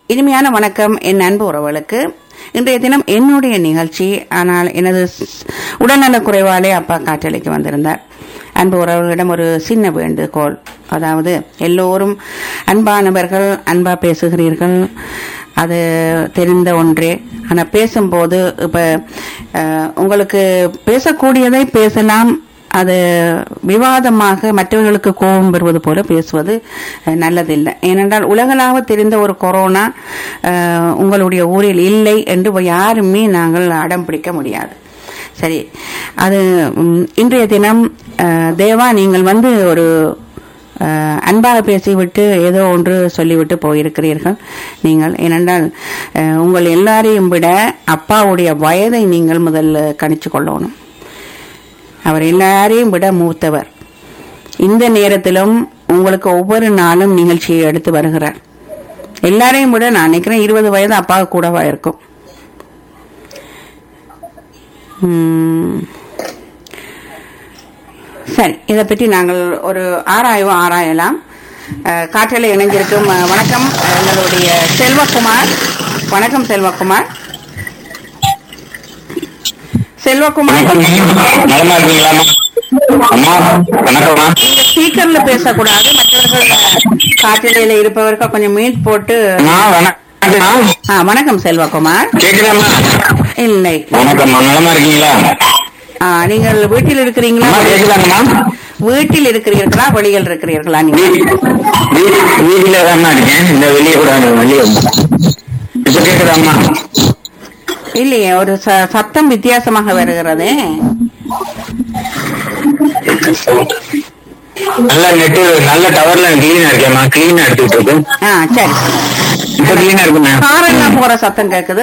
இனிமையான வணக்கம் என் அன்பு உறவுகளுக்கு இன்றைய தினம் என்னுடைய நிகழ்ச்சி ஆனால் எனது ஸ்- உடல்நலக் குறைவாலே அப்பா காற்றலைக்கு வந்திருந்தார் அன்பு உறவுகளிடம் ஒரு சின்ன வேண்டுகோள் அதாவது எல்லோரும் அன்பானவர்கள் அன்பா பேசுகிறீர்கள் அது தெரிந்த ஒன்றே ஆனா பேசும்போது இப்ப அஹ், உங்களுக்கு பேசக்கூடியதை பேசலாம் அது விவாதமாக மற்றவர்களுக்கு கோபம் பெறுவது போல பேசுவது அஹ், நல்லதில்லை ஏனென்றால் உலகளாவ தெரிந்த ஒரு கொரோனா அஹ், உங்களுடைய ஊரில் இல்லை என்று யாருமே நாங்கள் அடம் பிடிக்க முடியாது சரி அது ம், இன்றைய தினம் அஹ், தேவா நீங்கள் வந்து ஒரு அஹ், அன்பாக பேசிவிட்டு ஏதோ ஒன்று சொல்லிவிட்டு போயிருக்கிறீர்கள் நீங்கள் ஏனென்றால் அஹ், உங்கள் எல்லாரையும் விட அப்பாவுடைய வயதை நீங்கள் முதல்ல கணிச்சு கொள்ளணும் அவர் எல்லாரையும் விட மூத்தவர் இந்த நேரத்திலும் உங்களுக்கு ஒவ்வொரு நாளும் நிகழ்ச்சியை எடுத்து வருகிறார் எல்லாரையும் விட நான் நினைக்கிறேன் இருபது வயது அப்பாவுக்கு கூடவா இருக்கும் உம். சரி இதை பற்றி நாங்கள் ஒரு ஆராய்வோம் ஆராயலாம் அஹ், காற்றில் இணைஞ்சிருக்கும் அஹ், வணக்கம் அஹ், எங்களுடைய செல்வகுமார் வணக்கம் செல்வகுமார் செல்வகுமார் நலமா இருக்கீங்களாமா அம்மா வணக்கம்மா நீங்க ஸ்பீக்கர்ல பேசக்கூடாது மற்றவர்கள் காற்றிலையில இருப்பவர்கள் கொஞ்சம் மீட் போட்டு அம்மா வணக்கம்மா ஆ, வணக்கம் செல்வகுமார் கேக்குதாம்மா இல்லை வணக்கம்மா நலமா இருக்கீங்களா ஆ, நீங்கள் வீட்டில் இருக்கிறீங்களா அம்மா கேக்குதாங்கம்மா வீட்டில் இருக்கிறீர்களா வெளியில் இருக்கிறீர்களா நீங்க வீட்டுல தான் இருக்கேன் இந்த வெளியே கூட வெளியே இப்ப கேக்குதாம்மா இல்லையே ஒரு ச- சத்தம் வித்தியாசமாக வருகிறது நல்ல நெட்டு நல்ல டவர்ல கிளீனா இருக்கேம்மா கிளீனா எடுத்துட்டு இருக்கு ஆ சரி இப்ப கிளீனா இருக்குண்ணா காரெல்லாம் போற சத்தம் கேக்குது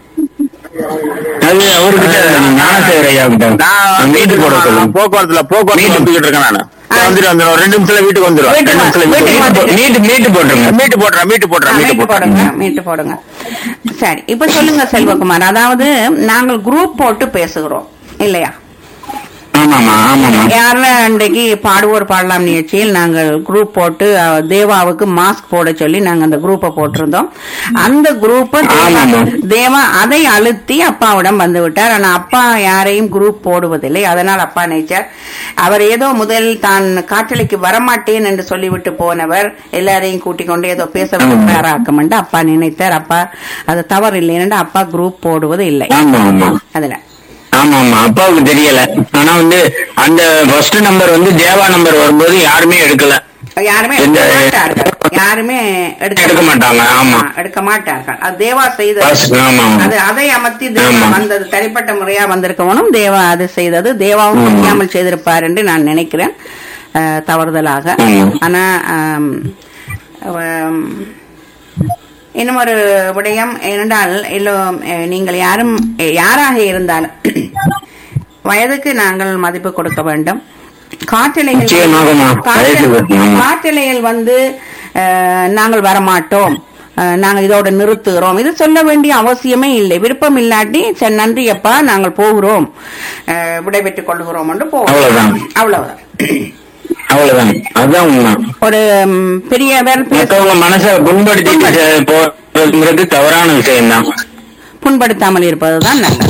அது அவர்கிட்ட ஞானசேகர் ஐயா கிட்ட நான் வீட்டு போட சொல்லுங்க போக்குவரத்துல போக்குவரத்து வந்துகிட்டு இருக்கேன் நானு வந்துட்டு வந்துடும் ரெண்டு நிமிஷத்துல வீட்டுக்கு வந்துடும் வீட்டுக்கு ரெண்டு நிமிஷத்துல வா- வீட்டுக்கு வீட்டுக்கு மீட்டு மீட்டு போட்டுருங்க மீட்டு போடுறேன் மீட்டு ஆ, போடுறேன் மீட்டு மீட்டு போடுறேன் போடுங்க மீட்டு போடுங்க சரி இப்ப சொல்லுங்க செல்வகுமார் அதாவது நாங்கள் குரூப் போட்டு பேசுகிறோம் இல்லையா ஆமாமா ஆமாமா யாருல அன்றைக்கு பாடுவோர் பாடலாம் நிகழ்ச்சியில் நாங்கள் குரூப் போட்டு அஹ், தேவாவுக்கு மாஸ்க் போட சொல்லி நாங்க அந்த குரூப்பை போட்டிருந்தோம் அந்த குரூப்பை ஆமாமா. தேவா அதை அழுத்தி அப்பாவிடம் வந்து விட்டார் ஆனா அப்பா யாரையும் குரூப் போடுவதில்லை அதனால் அப்பா நினைச்சார் அவர் ஏதோ முதல் தான் காற்றலைக்கு வரமாட்டேன் என்று சொல்லிவிட்டு போனவர் எல்லாரையும் கூட்டிக் கொண்டு ஏதோ பேச விட்டாராக்கும் என்று அப்பா நினைத்தார் அப்பா அது தவறு இல்லை என்று அப்பா குரூப் போடுவது இல்லை ஆமா ஆமா அதுல ஆமா ஆமா அப்பாவுக்கு தெரியல ஆனா வந்து அந்த ஃபர்ஸ்ட் நம்பர் வந்து தேவா நம்பர் வரும்போது யாருமே எடுக்கல யாருமே எந்த- எடுக்க மாட்டார்கள் யாருமே எடுக்க எடுக்க மாட்டாங்க, ஆமா. எடுக்க மாட்டார்கள் அது தேவா செய்தது First, ஆமா, ஆமா. அது அதை அமர்த்தி தேவா ஆமா. வந்தது தனிப்பட்ட முறையா வந்திருக்கவனும் தேவா அது செய்தது தேவாவும் ஆமா. தெரியாமல் செய்திருப்பார் என்று நான் நினைக்கிறேன் அஹ், தவறுதலாக ஆமா. ஆனா ஆம், ஆம், இன்னும் ஒரு விடயம் ஏனென்றால் எல்லோ அஹ், நீங்கள் யாரும் அஹ், யாராக இருந்தாலும் வயதுக்கு நாங்கள் மதிப்பு கொடுக்க வேண்டும் காற்றலைகள் நிச்சயமாகமா. காற்று- வயதுக்கு, ஆமா. காற்றலையில் வந்து அஹ், நாங்கள் வரமாட்டோம் அஹ், நாங்கள் இதோட நிறுத்துகிறோம் இது சொல்ல வேண்டிய அவசியமே இல்லை விருப்பம் இல்லாட்டி சரி நன்றி அப்பா நாங்கள் போகிறோம் அஹ், விடைபெற்றுக் கொள்கிறோம் என்று போகிறோம் அவ்வளவுதான். அவ்வளவுதான் அவ்வளவுதான் அதுதான் உண்மை ஒரு ம், பெரியவர் பேச மத்தவங்க மனசை புண்படுத்திட்டு போறதுங்கிறது தவறான விஷயம்தான் புண்படுத்தாமல் இருப்பதுதான் நல்லது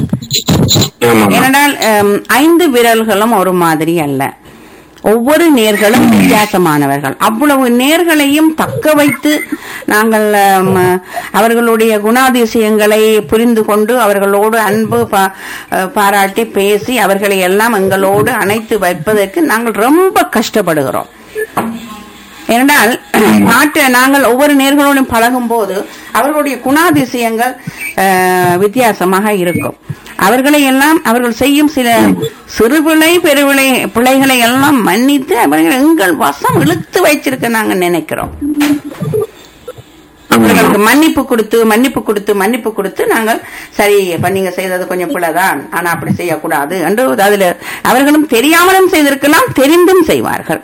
ஆமா ஏனென்றால் அம், ஐந்து விரல்களும் ஒரு மாதிரி அல்ல ஒவ்வொரு நேர்களும் வித்தியாசமானவர்கள் அவ்வளவு நேர்களையும் தக்க வைத்து நாங்கள் அம், அவர்களுடைய குணாதிசயங்களை புரிந்து கொண்டு அவர்களோடு அன்பு பா- அஹ், பாராட்டி பேசி அவர்களை எல்லாம் எங்களோடு அணைத்து வைப்பதற்கு நாங்கள் ரொம்ப கஷ்டப்படுகிறோம் ஏனென்றால் நாட்டு நாங்கள் ஒவ்வொரு நேர்களோடும் பழகும் போது அவர்களுடைய குணாதிசயங்கள் அஹ், வித்தியாசமாக இருக்கும் அவர்களை எல்லாம் அவர்கள் செய்யும் சில சிறுபிழை பெருவிளை பிழைகளை எல்லாம் மன்னித்து அவர்கள் எங்கள் வசம் இழுத்து வைச்சிருக்க நாங்க நினைக்கிறோம் அவர்களுக்கு மன்னிப்பு கொடுத்து மன்னிப்பு கொடுத்து மன்னிப்பு கொடுத்து நாங்கள் சரி இப்ப நீங்க செய்தது கொஞ்சம் பிழைதான் ஆனா அப்படி செய்யக்கூடாது என்று அதுல அவர்களும் தெரியாமலும் செய்திருக்கலாம் தெரிந்தும் செய்வார்கள்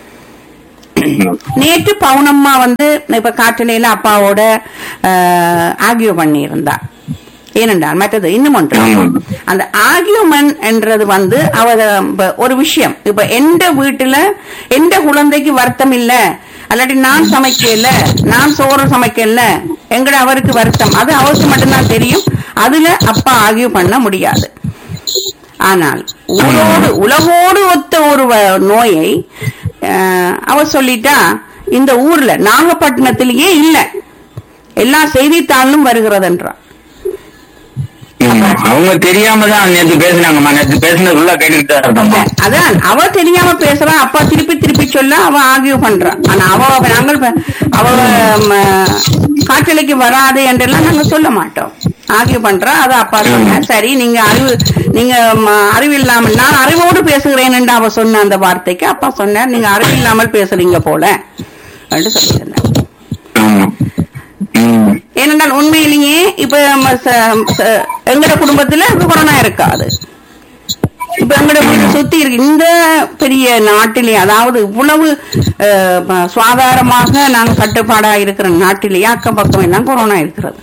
நேற்று பவுனம்மா வந்து இப்ப காற்றலையில அப்பாவோட ஆகியோ பண்ணி இருந்தா ஏனென்றால் மற்றது இன்னும் ஒன்று ஆமாம். அந்த ஆகியோமன் என்றது வந்து அவ இப்ப ஒரு விஷயம் இப்ப எந்த வீட்டுல எந்த குழந்தைக்கு வருத்தம் இல்ல அல்லாட்டி நான் சமைக்கல நான் சோறு சமைக்கல எங்கட அவருக்கு வருத்தம் அது அவருக்கு மட்டும்தான் தெரியும் அதுல அப்பா ஆகிய பண்ண முடியாது ஆனால் ஊரோடு உலகோடு ஒத்த ஒரு வ- நோயை அஹ், அவ சொல்லிட்டா இந்த ஊர்ல நாகப்பட்டினத்திலேயே இல்ல எல்லா செய்தித்தாளும் வருகிறதுன்றா ஆமா. அவங்க தெரியாம தான் நேத்து பேசினாங்கம்மா நேத்து பேசினது ஃபுல்லா கேட்டுட்டு தான் இருக்கோம்மா அதான் அவ தெரியாம பேசுறா அப்பா திருப்பி திருப்பி சொல்ல அவ ஆகிய பண்றா ஆனா அவ அவ- நாங்கள் ப- அவ ம, காற்றலைக்கு வராது என்றெல்லாம் நாங்க சொல்ல மாட்டோம் ஆகிய பண்றா அது அப்பா சொன்ன சரி நீங்க அறிவு நீங்க ம, அறிவு இல்லாமல் நான் அறிவோடு பேசுகிறேன் என்று அவ சொன்ன அந்த வார்த்தைக்கு அப்பா சொன்னார் நீங்க அறிவு இல்லாமல் பேசுறீங்க போல என்று சொல்லியிருந்தார் ஆமா ம். ஏனென்றால் உண்மையிலேயே இப்ப நம்ம ச- ச- எங்கட குடும்பத்துல கொரோனா இருக்காது இப்ப எங்கட வீடு சுத்தி இருக்கு இந்த பெரிய நாட்டிலே அதாவது இவ்வளவு அஹ், ப- சுகாதாரமாக நாங்க கட்டுப்பாடா இருக்கிற நாட்டிலேயே அக்கம் பக்கம் எல்லாம் கொரோனா இருக்கிறது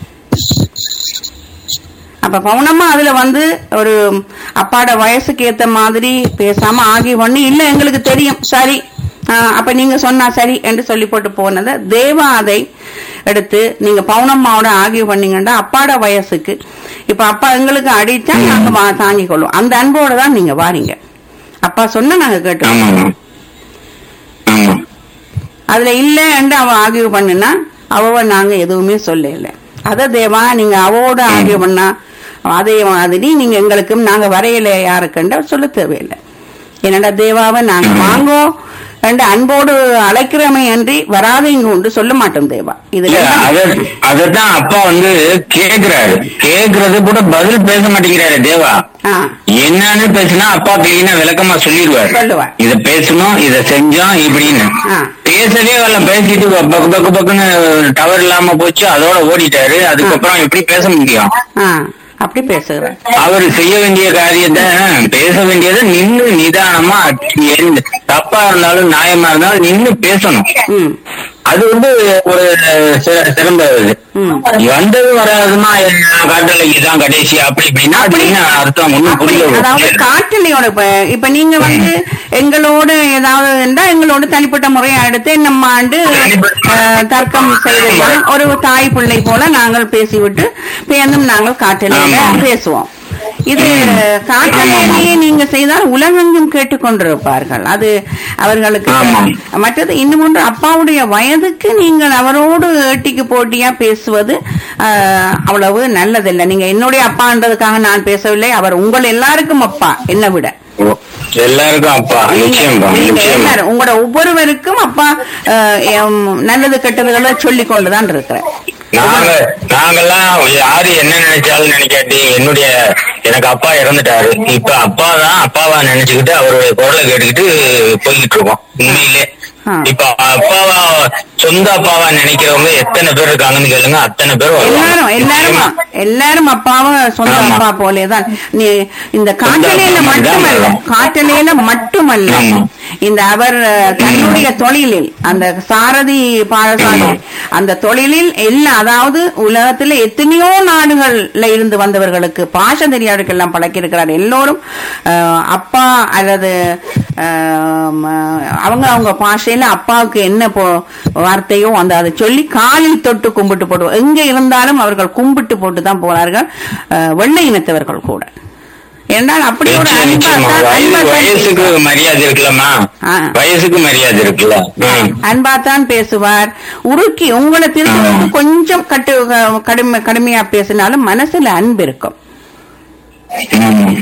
அப்ப பவுனம்மா அதுல வந்து ஒரு அப்பாட வயசுக்கு ஏத்த மாதிரி பேசாம ஆகி ஒண்ணு இல்ல எங்களுக்கு தெரியும் சரி ஆஹ் அப்ப நீங்க சொன்னா சரி என்று சொல்லி போட்டு போனதை தேவா அதை எடுத்து நீங்க பவுனம்மாவோட ஆகிய பண்ணீங்கன்னா அப்பாட வயசுக்கு இப்ப அப்பா எங்களுக்கு அடிச்சா நாங்க வா- தாங்கிக் கொள்வோம் அந்த அன்போட தான் நீங்க வாரீங்க அப்பா சொன்னா நாங்க கேட்டோம் ஆமாம்மா ஆமா அதுல இல்லன்னு அவ ஆகிய பண்ணுனா அவ நாங்க எதுவுமே சொல்லல அத தேவா நீங்க அவோட ஆகிய பண்ணா அதே மாதிரி நீங்க எங்களுக்கும் நாங்க வரையில யாருக்குன்ற சொல்ல தேவையில்லை என்னடா தேவாவை நாங்க வாங்கோ ரெண்டு அன்போடு அழைக்கிறோமே அன்றி வராதீங்க உண்டு சொல்ல மாட்டோம் தேவா இதுல இல்ல அத அததான் அப்பா வந்து கேக்குறாரு கேக்குறது கூட பதில் பேச மாட்டேங்கிறாரு தேவா ஆ, என்னன்னு பேசினா அப்பா கிளீனா விளக்கமா சொல்லிடுவாரு சொல்லுவார். இத பேசணும் இத செஞ்சோம் இப்படின்னு ஆ. பேசவே வரல பேசிட்டு பக்கு பக்கு பக்குன்னு டவர் இல்லாம போச்சு அதோட ஓடிட்டாரு அதுக்கப்புறம் எப்படி பேச முடியும் ஆ, அப்படி பேசுகிறேன் அவர் செய்ய வேண்டிய காரியத்தை பேச வேண்டியதை நின்னு நிதானமா எந்த- தப்பா இருந்தாலும் நியாயமா இருந்தாலும் நின்னு பேசணும் ம் அது வந்து ஒரு சி- சிறந்த இது ம். வந்தது வராதுமா காட்டலைக்கு தான் கடைசி அப்படி இப்படின்னா அப்படின்னு அர்த்தம் ஒண்ணும் அப்படி, புரியல அதாவது காட்டலையோட இப்ப இப்ப நீங்க வந்து எங்களோட ஏதாவது இருந்தா எங்களோட தனிப்பட்ட முறையை எடுத்து நம்ம ஆண்டு அஹ், தர்க்கம் செய்தெல்லாம் ஒரு தாய் பிள்ளை போல நாங்கள் பேசிவிட்டு பேர்ந்தும் நாங்கள் காட்டலையில ஆமா. பேசுவோம் இது ம். காட்டலையிலேயே நீங்க செய்தால் உலகெங்கும் கேட்டுக்கொண்டிருப்பார்கள் அது அவர்களுக்கு ஆமா. மற்றது இன்னும் ஒன்று அப்பாவுடைய வயதுக்கு நீங்கள் அவரோடு ஏட்டிக்கு போட்டியா பேசுவது ஆஹ், அவ்வளவு நல்லதில்லை நீங்க என்னுடைய அப்பான்றதுக்காக நான் பேசவில்லை அவர் உங்கள் எல்லாருக்கும் அப்பா என்னை விட எல்லாருக்கும் அப்பா நீங்க- நிச்சயம்பா நீங்க நிச்சயமா எல்லாரும் உங்களோட ஒவ்வொருவருக்கும் அப்பா ஆஹ், எம், நல்லது கெட்டதுகளை சொல்லிக் கொண்டுதான் இருக்கிறேன் நாங்க நாங்கெல்லாம் யாரு என்ன நினைச்சாலும் நினைக்காட்டி என்னுடைய எனக்கு அப்பா இறந்துட்டாரு இப்ப அப்பா தான் அப்பாவா நினைச்சுக்கிட்டு அவருடைய குரலை கேட்டுக்கிட்டு போய்கிட்டு இருக்கோம் உண்மையிலே ஆ. இப்ப அப்பாவா சொந்த அப்பாவா நினைக்கிறவங்க எத்தனை பேர் இருக்காங்கன்னு கேளுங்க அத்தனை பேர் வருவாங்க. எல்லாரும் எல்லாரும் நிச்சயமா. எல்லாரும் அப்பாவும் சொந்த ஆமா. அப்பா போலேதான் நீ இந்த காட்டலையில அப்பா மாதிரி தான் மட்டுமல்ல வரும். காட்டலையில மட்டுமல்ல ஆமா. இந்த அவர் அஹ், தன்னுடைய தொழிலில் அந்த சாரதி பாடசாலை ஆமா. அந்த தொழிலில் எல்லா அதாவது உலகத்துல எத்தனையோ நாடுகள்ல இருந்து வந்தவர்களுக்கு பாஷை தெரியாதுக்கெல்லாம் பழக்கி இருக்கிறார் எல்லோரும் அஹ், அப்பா அல்லது அஹ், ம- அவங்க அவங்க பாஷையில அப்பாவுக்கு என்ன போ- வார்த்தையோ அந்த அதை சொல்லி காலில் தொட்டு கும்பிட்டு போடுவோம் எங்க இருந்தாலும் அவர்கள் கும்பிட்டு போட்டு தான் போறார்கள் அஹ், வெள்ளை இனத்தவர்கள் கூட என்றால் அப்படி ஒரு நிச்சயம், அன்பா நிச்சயமா. தான் வயசு- அன்பா தான் வயசுக்கு மரியாதை இருக்குல்லம்மா ஆ. வயசுக்கு மரியாதை இருக்குல்ல ம். அன்பாத்தான் பேசுவார் உருக்கி உங்களை திருத்துறதுக்கு ஆமா. கொஞ்சம் கட்டு கடுமை கடுமையா பேசினாலும் மனசுல அன்பு இருக்கும் ம்.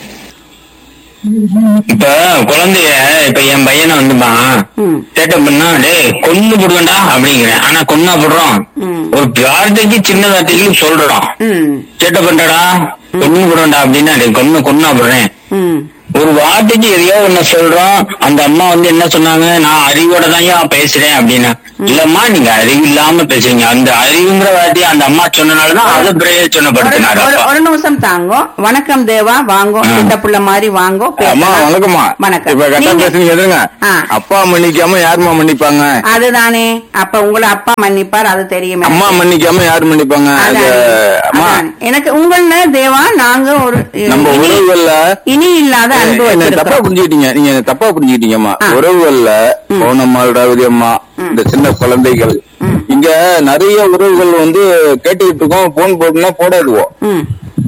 இப்ப குழந்தைய இப்ப என் பையனை வந்துமா ம். சேட்டை பண்ணா டேய் கொன்னு போடுவேன்டா அப்படிங்கிறேன் ஆனா கொன்னா போடுறோம் ம். ஒரு வார்த்தைக்கு சின்ன வார்த்தைக்கு சொல்றோம் ம் சேட்டை பண்றடா கொன்னு போடுவேன்டா அப்படின்னா டேய் கொன்னு கொன்னா போடுறேன் ம் ஒரு வார்த்தைக்கு எதையோ ஒண்ணு சொல்றோம் அந்த அம்மா வந்து என்ன சொன்னாங்க நான் அறிவோட தான் பேசுறேன் அப்படின்னா இல்லம்மா நீங்க அறிவு இல்லாம பேசுறீங்க அந்த அறிவுங்கிற வார்த்தையை அந்த அம்மா சொன்னனாலதான் அதை ஒரு பிரயோஜனப்படுத்தினாரு ஒரு- அப்பா ஒரு நிமிஷம் தாங்கோ வணக்கம் தேவா வாங்கோ ஆ. சின்ன புள்ள மாதிரி வாங்கோ அம்மா பேசலாம். வணக்கம்மா வணக்கம் இப்ப கரெக்டா நீங்க- பேசுறீங்க எதுங்க ஆ. அப்பா மன்னிக்காம யாரும்மா மன்னிப்பாங்க அதுதானே அப்ப உங்களை அப்பா மன்னிப்பார் அது தெரியுமே அம்மா மன்னிக்காம யாரு மன்னிப்பாங்க அது அதானே. அம்மா அதானே. எனக்கு உங்கள தேவா நாங்க ஒரு நம்ம இனி- உறவுகள்ல இனி இல்லாத அன்பு என்ன தப்பா வச்சிருக்கிறோம் புரிஞ்சுக்கிட்டீங்க நீங்க என்ன தப்பா புரிஞ்சுக்கிட்டீங்கம்மா ஆ. உறவுகள்ல பௌனம்மா ரவுதி அம்மா இந்த சின்ன குழந்தைகள் இங்க நிறைய உறவுகள் வந்து கேட்டுக்கிட்டு இருக்கோம் போன் போட்டுனா போடாதுவோம் ம்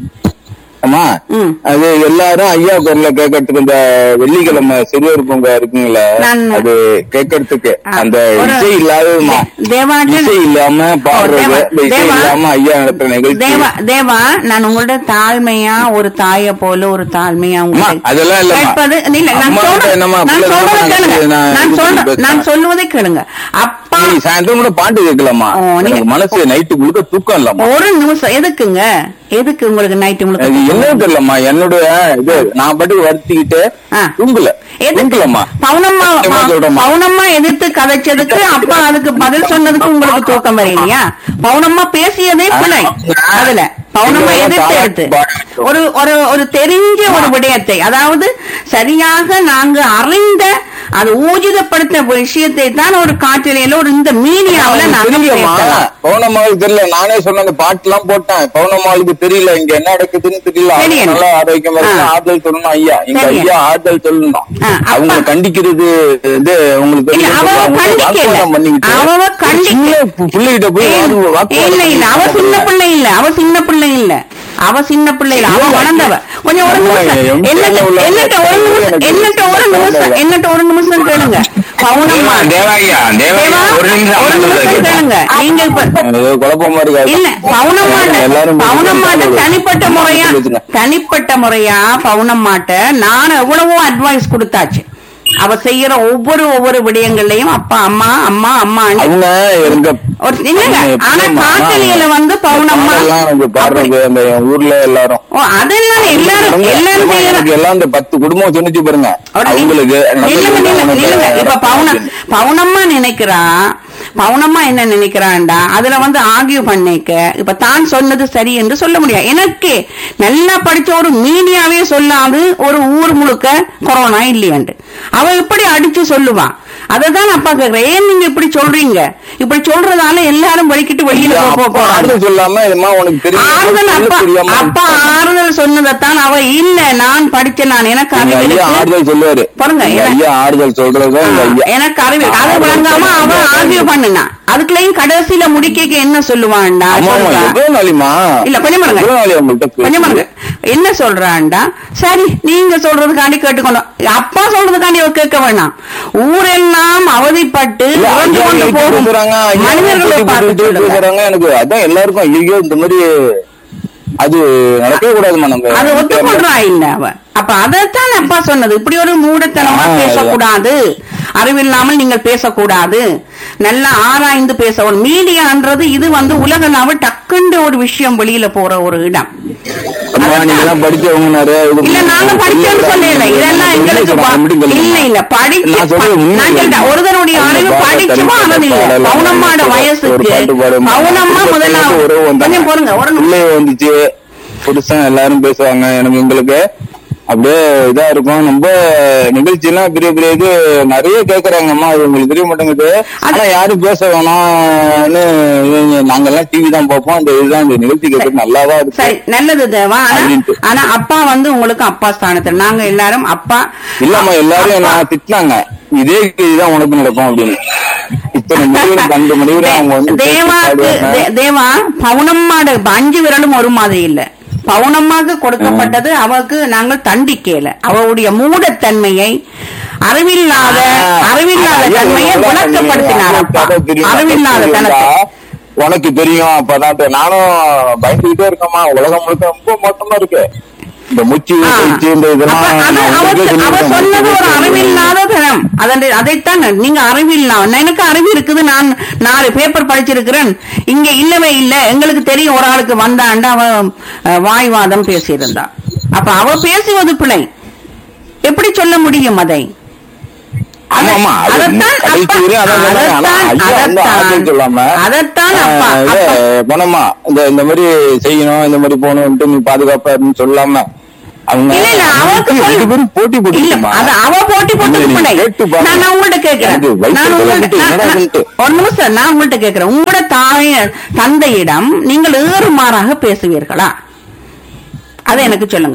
ஆமா ம். அது எல்லாரும் ஐயா குரல கேட்கறதுக்கு இந்த வெள்ளிக்கிழமை சிறுவர் பூங்கா இருக்குங்களே நான்- அது கேட்கறதுக்கு ஆ, அந்த ஒரு- இசை இல்லாததுமா தேவாட்டன் இசை இல்லாம பாடுறது தேவா- இந்த இசை தேவா- இல்லாம ஐயா நடத்துற நிகழ்ச்சி தேவா தேவா நான் உங்கள்ட்ட தாழ்மையா ஒரு தாய போல ஒரு தாழ்மையா அம்மா, உங்களை அதெல்லாம் இல்லம்மா. கேட்பது இல்ல நான் அம்மா கிட்ட சொல்றேன் என்னம்மா, நான் பிள்ளை சொல்றதை தானே கேளுங்க நான் நான் இது சொல்றேன் பேசுறேன். நான் சொல்லுவதை கேளுங்க அப்பா நீ சாயந்தரம் கூட பாட்டு கேட்கலாமா ஓ, நீங்க- எனக்கு மனசு நைட்டு முழுக்க தூக்கம் இல்லாமா ஒரு நிமிஷம் எதுக்குங்க எதுக்கு உங்களுக்கு நைட்டு அது முழுக்க என்னன்னு தெரியலம்மா என்னுடைய இது நான் பாட்டுக்கு வருத்திக்கிட்டு ஆ. தூங்கல எதுக்கு தூங்கலம்மா பவுனம்மா சத்தியமா சொல்றேம்மா. பவுனம்மா எதிர்த்து கதைச்சதுக்கு அப்பா அதுக்கு பதில் சொன்னதுக்கு உங்களுக்கு தூக்கம் வரலையா பவுனம்மா பேசியதே பிழை அதுல பவுனம்மா எதிர்த்து எடுத்து ஒரு ஒரு ஒரு தெரிஞ்ச ஒரு விடயத்தை அதாவது சரியாக நாங்க அறிந்த அது ஊர்ஜிதப்படுத்த விஷயத்தை தான் ஒரு காற்றிலையில ஒரு இந்த மீடியாவுல நாங்க தெரியலம்மா பேசலாம் பௌனம்மாவுக்கு தெரியல நானே சொன்ன அந்த பாட்டு எல்லாம் போட்டேன் பௌனம்மாவுக்கு தெரியல இங்க என்ன நடக்குதுன்னு தெரியல அவங்க தெரியல. நல்லா ஆரோக்கியமா இருக்கு. ஆ. ஆறுதல் சொல்லணும் ஐயா இங்க தெரியல. ஐயா ஆறுதல் சொல்லணும் ஆ, அப்பா. அவங்க கண்டிக்கிறது இது உங்களுக்கு இல்ல, தெரியும். அவ அவங்க கண்டிக்கல. வாக்குவாதம் பண்ணிக்கிட்டு அவ கண்டிக்க- சின்ன பிள்ளைகிட்ட போய் வாக்கு- வாக்குவாதம் இல்ல இல்ல அவ பண்ணிக்கிட்டு சின்ன பிள்ளை இல்ல அவ சின்ன பிள்ளை இல்ல அவ சின்ன பிள்ளை இல்ல அவ இல்ல. வளர்ந்தவ கொஞ்சம் ஒரு அம்மா, நிமிஷம் எம் என்னட்ட பிள்ளை உள்ள என்னட்ட ஒரு நிமிஷம் எனக்கு என்னட்ட ஒரு நிமிஷம் என்னட்ட ஒரு நிமிஷம் கேளுங்க பவுனம்மா தேவாய்யா தேவாய்யா தேவா, ஒரு நிமிஷம் ஒரு அம்மா நிமிஷம் சொல்றது கேளுங்க நீங்க இப்ப ஏதோ குழப்பமா இருக்காது இல்ல பவுனம்மாட்ட எல்லாரும் பவுனம்மாட்ட தனிப்பட்ட முறையா பேசுங்க. தனிப்பட்ட முறையா பவுனம்மாட்ட நான் எவ்வளவோ அட்வைஸ் கொடுத்தாச்சு அவ செய்யற ஒவ்வொரு ஒவ்வொரு விடயங்கள்லயும் அப்பா அம்மா அம்மா அம்மா அண்ணி. அவங்க எங்க ஒரு இல்லங்க ஆனா காட்டலியில வந்து பவுனம்மா பாடலாம் எனக்கு பாடுறது அந்த என் ஊர்ல எல்லாரும் ஓ அதெல்லாம் எல்லாரும் எல்லாரும் செய்யற எனக்கு எல்லாம் அந்த பத்து குடும்பம் சொன்னிச்சு பாருங்க ஒரு நிமி- அவங்களுக்கு நில்லுங்க, நில்லுங்க, நில்லுங்க. இப்ப பவுன பவுனம்மா நினைக்கிறா பவுனம்மா என்ன நினைக்கிறான்டா அதுல வந்து ஆகிய பண்ணிக்க இப்ப தான் சொன்னது சரி என்று சொல்ல முடியாது எனக்கு நல்லா படிச்ச ஒரு மீடியாவே சொல்லாது ஒரு ஊர் முழுக்க கொரோனா இல்லையாண்டு அவ எப்படி அடிச்சு சொல்லுவான் அததான் அப்பா கேக்குறேன் ஏன் நீங்க இப்படி சொல்றீங்க இப்படி சொல்றதால எல்லாரும் வலிக்கிட்டு வெளியில போ- போ- போறாங்க ஆறுதல் சொல்லாம இதுமா உனக்கு தெரியும் ஆறுதல் சொல்ல அப்பா தெரியாம அப்பா ஆறுதல் சொன்னதைத்தான் அவ இல்ல நான் படிச்ச நான் எனக்கு எங்க அறிவு ஐயா இருக்கு. ஆறுதல் சொல்லுவாரு பாருங்க, எங்க எனக்கு- ஐயா ஆறுதல் சொல்றதுதான் எங்க ஐயா எனக்கு அறிவு அது விளங்காம அவன் ஆர்கியூ பண்ணுனா அதுக்குள்ளயும் கடைசியில முடிக்க என்ன சொல்லுவான்டா ஆமா ஆமா சொல்றா. எவ்வளவு நாளிமா இல்ல கொஞ்சம் பாருங்க எவ்வளவு நாளி உங்கள்கிட்ட கொஞ்சம் பாருங்க என்ன சொல்றான்டா சரி நீங்க சொல்றதுக்காண்டி கேட்டுக்கணும் அப்பா சொல்றதுக்காண்டி அவ கேட்க வேணாம் ஊரெல்லாம் அவதிப்பட்டு இல்ல, இறந்து ஐயா கொண்டு எப்படி போகும் பேசுறாங்க, ஐயா மனிதர்களை எப்படி பார்த்து பேசுறாங்க, சொல்லுங்க பேசுறாங்க எனக்கு அதான் எல்லாருக்கும் ஐயோ இந்த மாதிரி அது நடக்கவே கூடாதுமா நம்ம அது ஒத்துக்கொள்றா இல்ல அவ அப்ப அதைத்தான் அப்பா சொன்னது இப்படி ஒரு மூடத்தனமா ஆ, பேசக்கூடாது அறிவில்லாமல் நீங்கள் பேசக்கூடாது நல்லா ஆராய்ந்து பேசணும் மீடியான்றது இது வந்து உலகளாவ டக்குண்டு ஒரு விஷயம் வெளியில போற ஒரு இடம் அம்மா, நீங்க எல்லாம் படிச்சவங்க நிறைய இது இல்ல நாங்க படிச்சோம்னு சொல்லல இதெல்லாம் எங்களுக்கு ப- இல்ல இல்ல படிச்சு நான் சொல்றது உண்மை. நான் சொல்றேன் ஒருத்தருடைய அறிவு அந்த படிச்சும் பாட்டை ஆனது இல்ல பாடலாம். பவுனம்மாட ஒரு வயசுக்கு பாட்டு பாடுமா. பவுனம்மா ஒரு முதலாவது உறவு வந்தாங்க. கொஞ்சம் பொறுங்க ஒரு நிமிஷம். பிள்ளை வந்துச்சு புருஷன் எல்லாரும் பேசுவாங்க எனக்கு எங்களுக்கு அப்படியே இதா இருக்கும் ரொம்ப நிகழ்ச்சியெல்லாம் பெரிய பெரிய இது நிறைய கேக்குறாங்கம்மா அது உங்களுக்கு தெரிய மாட்டேங்குது ஆனா யாரும் பேச வேணாம்னு இவங்க நாங்கெல்லாம் டிவி தான் பார்ப்போம் அந்த இதுதான் இந்த நிகழ்ச்சி கேட்கறது நல்லாதான் இருக்கு சரி நல்லது தேவா ஆனா அப்படின்ட்டு. ஆனா அப்பா வந்து உங்களுக்கு அப்பா ஸ்தானத்துல நாங்க எல்லாரும் அப்பா இல்லம்மா எல்லாரும் நான் திட்டினாங்க இதே இதுதான் உனக்கு நடக்கும் அப்படின்னு இத்தனை முடிவுல பன்னெண்டு முடிவுல அவங்க வந்து பேசி தேவாக்கு பாடுவாங்க. தே- தேவா பவுனம்மாட இப்ப அஞ்சு விரலும் ஒரு மாதிரி இல்ல பவுனம்மாக்கு கொடுக்கப்பட்டது அவக்கு நாங்கள் தண்டிக்கல அவளுடைய மூடத்தன்மையை அறிவில்லாத அறிவில்லாத ஐயா, தன்மையை இவங்க எல்லாம் குணப்படுத்தினார் நீங்க அப்பா கதை தெரியும், அறிவில்லாத கதை தனத்தை தெரியும்டா. உனக்கு தெரியும் அப்பதான் நானும் பயந்துகிட்டே இருக்கேம்மா உலகம் முழுக்க ரொம்ப மோசமா இருக்கு இந்த மூச்சு ஆ. பேச்சு இந்த இதெல்லாம் அப்ப அது நான் அவர் உங்களுக்கே அவர் சொல்லிட்டேன். சொன்னது ஒரு அறிவில்லாத தனம் அதன் அதைத்தான் நீங்க அறிவில்லாம் எனக்கு அறிவு இருக்குது நான் நாலு பேப்பர் படிச்சிருக்கிறேன் இங்க இல்லவே இல்ல எங்களுக்கு தெரியும் ஒரு ஆளுக்கு வந்தாண்டு அவ அஹ், வாய்வாதம் பேசியிருந்தா அப்ப அவ பேசுவது பிழை எப்படி சொல்ல முடியும் அதை ஆமா, ஆமா. அது அதைத்தான் கடைசி அப்பா- வரையும் அதான் சொன்னாங்க. ஆனா அதைத்தான் ஐயா வந்து ஆறுதல் அதைத்தான் சொல்லாம, அதைத்தான் அப்பா ஆஹ், இது, அப்பா போனோமா இந்த இந்த மாதிரி செய்யணும் இந்த மாதிரி போகணும்ட்டு நீ பாதுகாப்பா இருன்னு சொல்லாம அவங்க இல்ல இல்ல அவருக்கு ரெண்டு சொல்லு. பேரும் போட்டி இல்ல போட்டுமா அது அவ போட்டி போட்டு நீங்க பிள்ளை கேட்டு பாருங்க. நான் நான் உங்கள்ட்ட கேட்கிறேன் அது வயித்து நான் உங்கள்ட்ட குழம்பிட்டு நான்- என்னடா நான்- இதுன்ட்டு. ஒரு நிமிஷம் நான் உங்கள்ட்ட கேட்கிறேன் உங்களோட தாய தந்தையிடம் நீங்கள் ஏறுமாறாக பேசுவீர்களா அதை எனக்கு சொல்லுங்க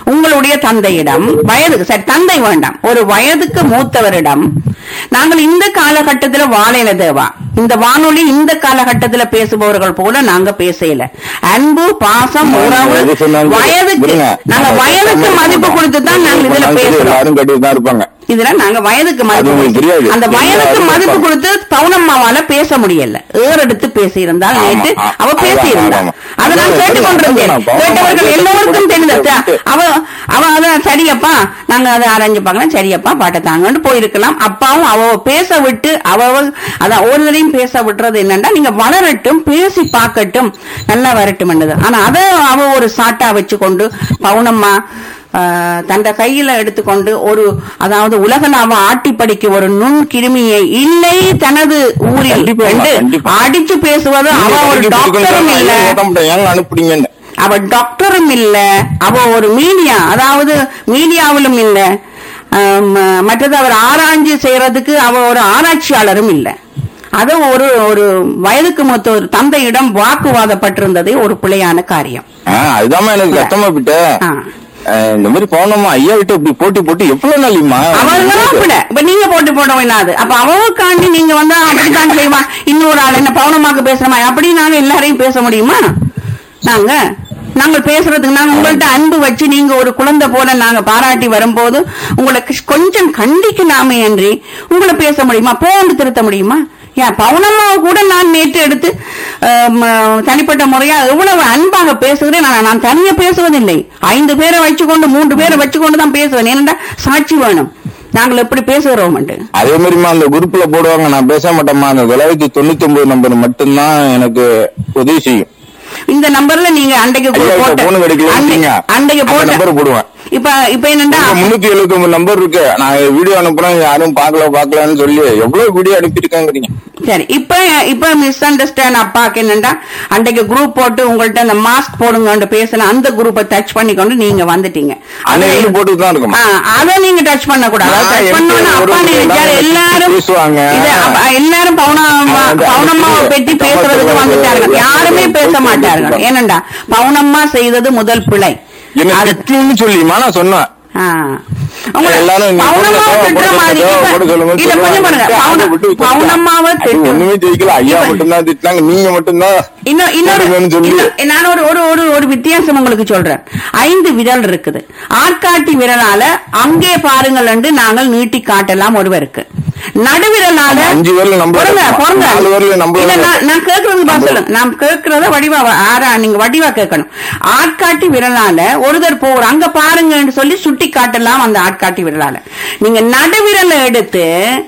உங்களுடைய தந்தையிடம் வயதுக்கு சரி தந்தை வேண்டாம் ஒரு வயதுக்கு மூத்தவரிடம் நாங்கள் இந்த காலகட்டத்துல வாழையில தேவா இந்த வானொலி இந்த காலகட்டத்துல பேசுபவர்கள் போல நாங்க பேசல அன்பு பாசம் உறவு எது சொன்னாலும் வயதுக்கு விடுங்க. நாங்க வயதுக்கு மதிப்பு கொடுத்து தான் நாங்க இதுல நாங்க பேசுறோம் எல்லாரும் கட்டிட்டு தான் இருப்பாங்க இதுல நாங்க வயதுக்கு மதிப்பு அது உங்களுக்கு கொடுத்து- தெரியாது. அந்த வயதுக்கு எல்லாரும் மதிப்பு இருப்பாங்க. கொடுத்து பவுனம்மாவால பேச முடியல ஏறெடுத்து பேசியிருந்தால் ஆமா, நேற்று ஆ, அவ ஆமா, பேசியிருந்தா ஆமா. அதை நான் அதான் கேட்டுக்கொண்டிருந்தேன் நான் பவுனம்மா கேட்டவர்கள் பேசி எல்லோருக்கும் கொடுத்து தெரிந்ததா விட்டு. அவ அவ அதான் சரியப்பா நாங்க அதை அரேஞ்ச் பார்க்கலாம் சரியப்பா பாட்டை தாங்கன்னு போயிருக்கலாம் அப்பாவும் அவ பேச விட்டு அவ அதான் ஒருவரையும் பேச விட்டுறது என்னன்னா நீங்க வளரட்டும் பேசி பார்க்கட்டும் நல்லா வரட்டும் ஆனா அதை அவ ஒரு சாட்டா வச்சு கொண்டு பவுனம்மா ஆஹ், தந்த கையில எடுத்துக்கொண்டு ஒரு அதாவது உலகளாவ ஆட்டி படிக்க ஒரு நுண் கிருமியை இல்லை தனது ஊரில் கண்டிப்பா, என்று கண்டிப்பா. அடிச்சு பேசுவது அவ ஒரு டாக்டரும் இல்ல ஏங்க அனுப்புறீங்கன்னு அவ டாக்டரும் இல்ல அவ ஒரு மீடியா அதாவது மீடியாவிலும் இல்ல ஆம், மற்றது அவர் ஆராய்ச்சி செய்யறதுக்கு அவ ஒரு ஆராய்ச்சியாளரும் இல்ல அது ஒரு ஒரு வயதுக்கு மொத்த ஒரு தந்தையிடம் வாக்குவாதப்பட்டிருந்ததே ஒரு பிழையான காரியம் ஆ, அதுதாம்மா எனக்கு கஷ்டமா போயிட்டு ஆ. அஹ், இந்த மாதிரி போனோமா ஐயா கிட்ட இப்படி போட்டி போட்டு எவ்வளவு நாளிமா அவர்தான் அப்படி இப்ப நீங்க போட்டு போட வேணாது அப்ப அவளுக்காண்டி நீங்க வந்து அப்படித்தான் செய்வா இன்னொரு ஆள் என்ன பவுனமாக்கு பேசுறமா அப்படி நாங்க எல்லாரையும் பேச முடியுமா நாங்க நாங்கள் பேசுறதுக்கு நாங்க உங்கள்ட்ட அன்பு வச்சு நீங்க ஒரு குழந்தை போல நாங்க பாராட்டி வரும்போது உங்களுக்கு கொஞ்சம் கண்டிக்கலாமே அன்றி உங்களை பேச முடியுமா போந்து திருத்த முடியுமா ஏன் பவுனம்மாவை கூட நான் நேற்று எடுத்து ஆம், தனிப்பட்ட முறையா எவ்வளவு அன்பாக பேசுகிறேன் நான் நான் தனியா பேசுவதில்லை ஐந்து பேரை வச்சுக்கொண்டு மூன்று பேரை வச்சுக்கொண்டு தான் பேசுவேன் ஏனென்றா சாட்சி வேணும் நாங்கள் எப்படி பேசுகிறோம் அதே மாதிரிமா அந்த குரூப்ல போடுவாங்க நான் பேச மாட்டேம்மா அந்த தொள்ளாயிரத்தி தொண்ணூத்தி ஒன்பது நம்பர் மட்டும்தான் எனக்கு உதவி செய்யும் இந்த நம்பர்ல நீங்க அன்றைக்கு ஐயா, இப்ப போட்ட phone கிடைக்கல அன்னை- வச்சீங்க. அன்றைக்கு அந்த போட்ட number போடுவேன். இப்ப இப்ப என்னண்டா முன்னூத்தி எழுபத்தி ஒன்பது நம்பர் இருக்கு நான் வீடியோ அனுப்புறேன் யாரும் பாக்கல பாக்கலன்னு சொல்லி எவ்வளவு வீடியோ அனுப்பியிருக்காங்கிறீங்க சரி இப்ப இப்ப மிஸ் அண்டர்ஸ்டாண்ட் அப்பாக்கு என்னண்டா அன்றைக்கு குரூப் போட்டு உங்கள்ட்ட அந்த மாஸ்க் போடுங்கன்னு பேசின அந்த குரூப்பை டச் பண்ணிக்கொண்டு நீங்க வந்துட்டீங்க அன்னைக்கு போட்டுட்டு தான் இருக்கும் ஆ, அத நீங்க டச் பண்ண கூடாது நான் டச் எனக்கு பண்ணோன்னு ஒரு அப்பா ஒரு நினைச்சாரு எல்லாரும் எல்லாரும் பேசுவாங்க. இது அப்ப எல்லாரும் பவுனம்மா அந்த- பவுனம்மாவை பற்றி அந்த- பேசுறதுக்கு அந்த- வந்துட்டார்கள் அந்த- யாருமே பேச மாட்டார்கள் அந்த- ஏனண்டா பவுனம்மா செய்தது முதல் பிழை என்ன அது திட்டுன்னு சொல்லிமா நான் சொன்னேன் ஆ. உங்களை எல்லாரும் நீ பவுனம்மாவை போட திட்டுற சொல்லுங்க, மாதிரி போட இப்ப- சொல்லுங்க, இத கொஞ்சம் பாருங்க சொல்லுங்க. அதை பவுன- விட்டு வச்சுருங்க. பவுனம்மாவை அது திட்டு ஒண்ணுமே ஜெயிக்கல ஐயா இப்ப- மட்டும்தான் திட்டினாங்க நீங்க மட்டும்தான் இன்னும் இன்னொரு போடுங்கன்னு சொல்லி. இன்னும் நான் ஒரு ஒரு ஒரு ஒரு வித்தியாசம் உங்களுக்கு சொல்றேன் ஐந்து விரல் இருக்குது ஆட்காட்டி விரலால அங்கே பாருங்கள் என்று நாங்கள் நீட்டி காட்டலாம் ஒருவருக்கு நடுவிரலால ஆமா, அஞ்சு விரல் நம்மள பொறுங்க, இருக்கும். பொறுங்க. நாலு விரல் நம்மள இல்ல, இருக்கும். நான் நான் கேக்குறது பா சொல்லுங்க நான் கேக்குறத வடிவா ஆறா நீங்க வடிவா கேட்கணும் ஆட்காட்டி விரலால ஒருத்தர் போற அங்க பாருங்கன்னு சொல்லி சுட்டி காட்டலாம் அந்த ஆட்காட்டி விரலால நீங்க நடுவிரலை எடுத்து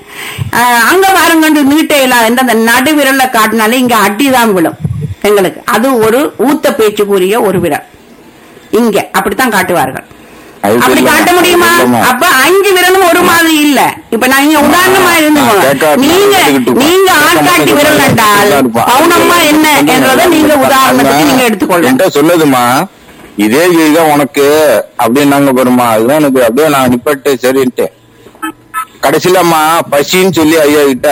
அஹ், அங்க பாருங்கன்னு நீட்டையில அந்த நடுவிரலை காட்டினாலே இங்க அடிதான் விழும் எங்களுக்கு அது ஒரு ஊத்த பேச்சுக்குரிய ஒரு விரல் இங்க அப்படித்தான் காட்டுவார்கள் அது அப்படி தெரியல. காட்ட முடியுமா அது தெரியல. அப்ப அஞ்சு விரலும் ஒரு மாதிரி இல்ல இப்ப நான் இங்க உதாரணமா இருந்துக்கோங்க கேட்காது. நீங்க கேட்டுக்கிட்டு நீங்க இருப்போம். ஆட்காட்டி விரல் என்றால் இருப்பான். பவுனம்மா என்ன என்றதை நீங்க உதாரணத்துக்கு நீங்க எடுத்துக்கொள்ளுங்க என்கிட்ட சொன்னதுமா இதே இதுதான் உனக்கு அப்படின்னாங்க பாருமா அதுதான் எனக்கு அப்படியே நான் நிப்பட்டு சரின்ட்டு கடைசியிலம்மா பசின்னு சொல்லி ஐயா கிட்ட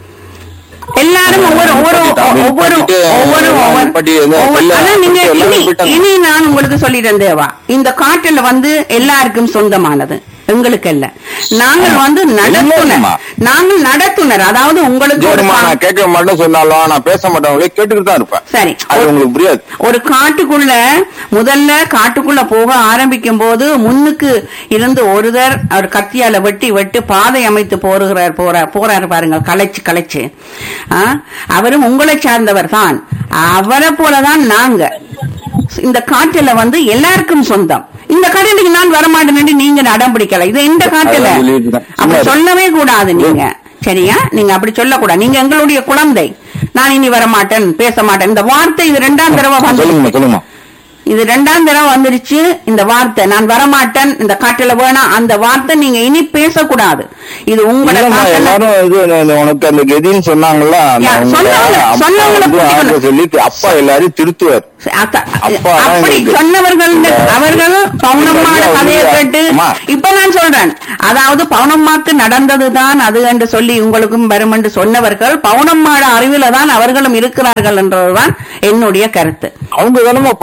எல்லாரும் ஒவ்வொரு ஒவ்வொரு ஒவ்வொரு ஒவ்வொரு ஒவ்வொரு ஒவ்வொரு- அதான் நீங்க இனி இனி நான் உங்களுக்கு சொல்லிட்டேன் தேவா இந்த காட்டுல வந்து எல்லாருக்கும் சொந்தமானது எங்களுக்கு அல்ல நாங்கள் வந்து நடத்துனர் இல்லைம்மா. நாங்கள் நடத்துனர் அதாவது உங்களுக்கு ஒரு சரிம்மா கா- நான் கேட்க மாட்டேன் சொன்னாலும் நான் பேச மாட்டேன் கேட்டுக்கிட்டு தான் இருப்பேன் சரி அது உங்களுக்கு புரியாது ஒரு காட்டுக்குள்ள முதல்ல காட்டுக்குள்ள போக ஆரம்பிக்கும் போது முன்னுக்கு இருந்து ஒருதர் அவர் கத்தியால வெட்டி வெட்டி பாதை அமைத்து போருகிறார் போறார் போறாரு பாருங்க களைச்சு களைச்சு ஆ, அவரும் உங்களை சார்ந்தவர் தான் அவரை போலதான் நாங்க இந்த காட்டுல வந்து எல்லாருக்கும் சொந்தம் இந்த காட்டுக்கு நான் வரமாட்டேன்னு நீங்க அடம் பிடிக்கல இது இந்த காட்டுல அதான் சொல்லிட்டுதான். அப்படி சும்மா இரு. சொல்லவே கூடாது நீங்க சரியா நீங்க அப்படி சொல்லக்கூடாது நீங்க எங்களுடைய குழந்தை நான் இனி வர மாட்டேன் பேச மாட்டேன் இந்த வார்த்தை இது ரெண்டாம் தடவை வந்து சொல்லுங்கம்மா சொல்லுங்கம்மா இது ரெண்டாம் தடவை வந்துருச்சு இந்த வார்த்தை நான் வரமாட்டேன் இந்த காட்டுல வேணாம் அந்த வார்த்தை நீங்க இனி பேசக்கூடாது இது உங்களோட இல்லம்மா, காட்டுல எல்லாரும் இது இந்த உனக்கு அந்த கெதின்னு சொன்னாங்கல்ல அந்த யா, உங்க சொன்னவங்க- அப்பா சொன்னவங்களை வந்து புரிஞ்சுக்கணும். ஆறுதல் சொல்லி அப்பா எல்லாரையும் திருத்துவார் அக்க- அப்பா தான் அப்படி எங்களுக்கு. சொன்னவர்கள் அவர்கள் பவுனம்மாட இல்ல, கதையை இல்ல. கேட்டு அம்மா. இப்ப நான் சொல்றேன் அதாவது பவுனம்மாக்கு நடந்ததுதான் அது என்று சொல்லி உங்களுக்கும் வரும் என்று சொன்னவர்கள் பவுனம்மாட அறிவில தான் அவர்களும் இருக்கிறார்கள் என்றதுதான் என்னுடைய கருத்து அவங்க தானமா பாடுவாங்க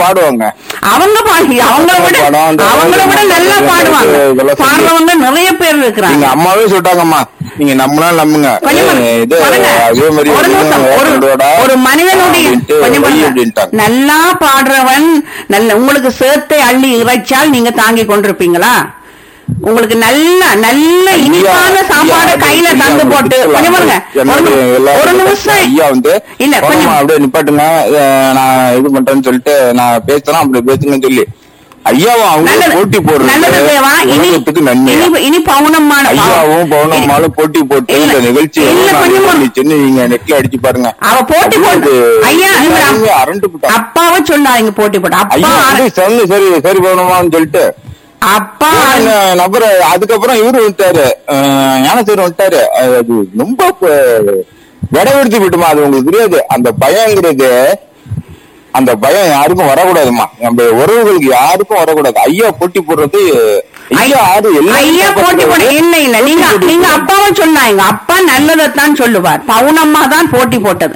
அவங்க பாடி அவங்கள விட படம், அந்த அவங்கள விட நல்லா இதெல்லாம் பாடுவாங்க இதெல்லாம் சொல்லி- பாடுறவங்க நிறைய பேர் நீங்க இருக்கிறாங்க அம்மாவே சொல்லிட்டாங்கம்மா நீங்க நம்மளாம் நம்புங்க கொஞ்சம் பாருங்க. ஏய், இது பாருங்க. அதே மாதிரி ஒரு வந்து நிமிஷம். ஒரு- வேறோட ஒரு மனிதனுடைய அப்படின்ட்டு கொஞ்சம் வை பாருங்க. அப்படின்ட்டாங்க. நல்லா பாடுறவன் நல்ல உங்களுக்கு சேர்த்தை அள்ளி இறைச்சால் நீங்க தாங்கி கொண்டிருப்பீங்களா உங்களுக்கு நல்ல நல்ல இனிப்பான சாப்பாடு கையில தந்து போட்டு கொஞ்சம் பாருங்க ஒரு என்னுடைய நிமி- எல்லா ஒரு நிமிஷம் ஐயா வந்து இல்ல போனோமா, கொஞ்சம் அப்படியே நிப்பாட்டுங்க அஹ் நான் இது பண்றேன்னு சொல்லிட்டு நான் பேசுறேன் அப்படி பேசுங்கன்னு சொல்லி ஐயாவும் அவங்க நல்லது போட்டி போடுறது நல்லது தேவா இனி உலகத்துக்கு நன்மை இனி இனி பவுனம்மான ஐயாவும் பவுனம்மாலும் போட்டி போட்டு இல்ல, இந்த நிகழ்ச்சி இல்ல, கொஞ்சம் ஒரு- சென்னு நீங்க நெட்ல அடிச்சு பாருங்க அவ போட்டி போட்டு அது ஐயா இவர் எல்லாருமே அப்- அரண்டு போட்டாங்க. அப்பாவை சொன்னாங்க போட்டி போட்டு அப்பா ஐயா வந்து சொல்லு சரி சரி பவுனம்மான்னு சொல்லிட்டு அப்பா இந்த நபர் அதுக்கப்புறம் இவரு வந்துட்டாரு அஹ் ஞானசேர் வந்துட்டாரு அது ரொம்ப விடவெடுத்து விட்டுமா அது உங்களுக்கு தெரியாது அந்த பயங்கிறது அந்த பயம் யாருக்கும் வரக்கூடாதுமா நம்ம உறவுகளுக்கு யாருக்கும் வரக்கூடாது ஐயா போட்டி போடுறது ஐயா ஆறு எல்லா ஐயா போட்டி போட இல்ல இல்ல நீங்க நீங்க அப்பாவை சொன்னாங்க அப்பா நல்லதைத்தான் சொல்லுவார் பவுனம்மா தான் போட்டி போட்டது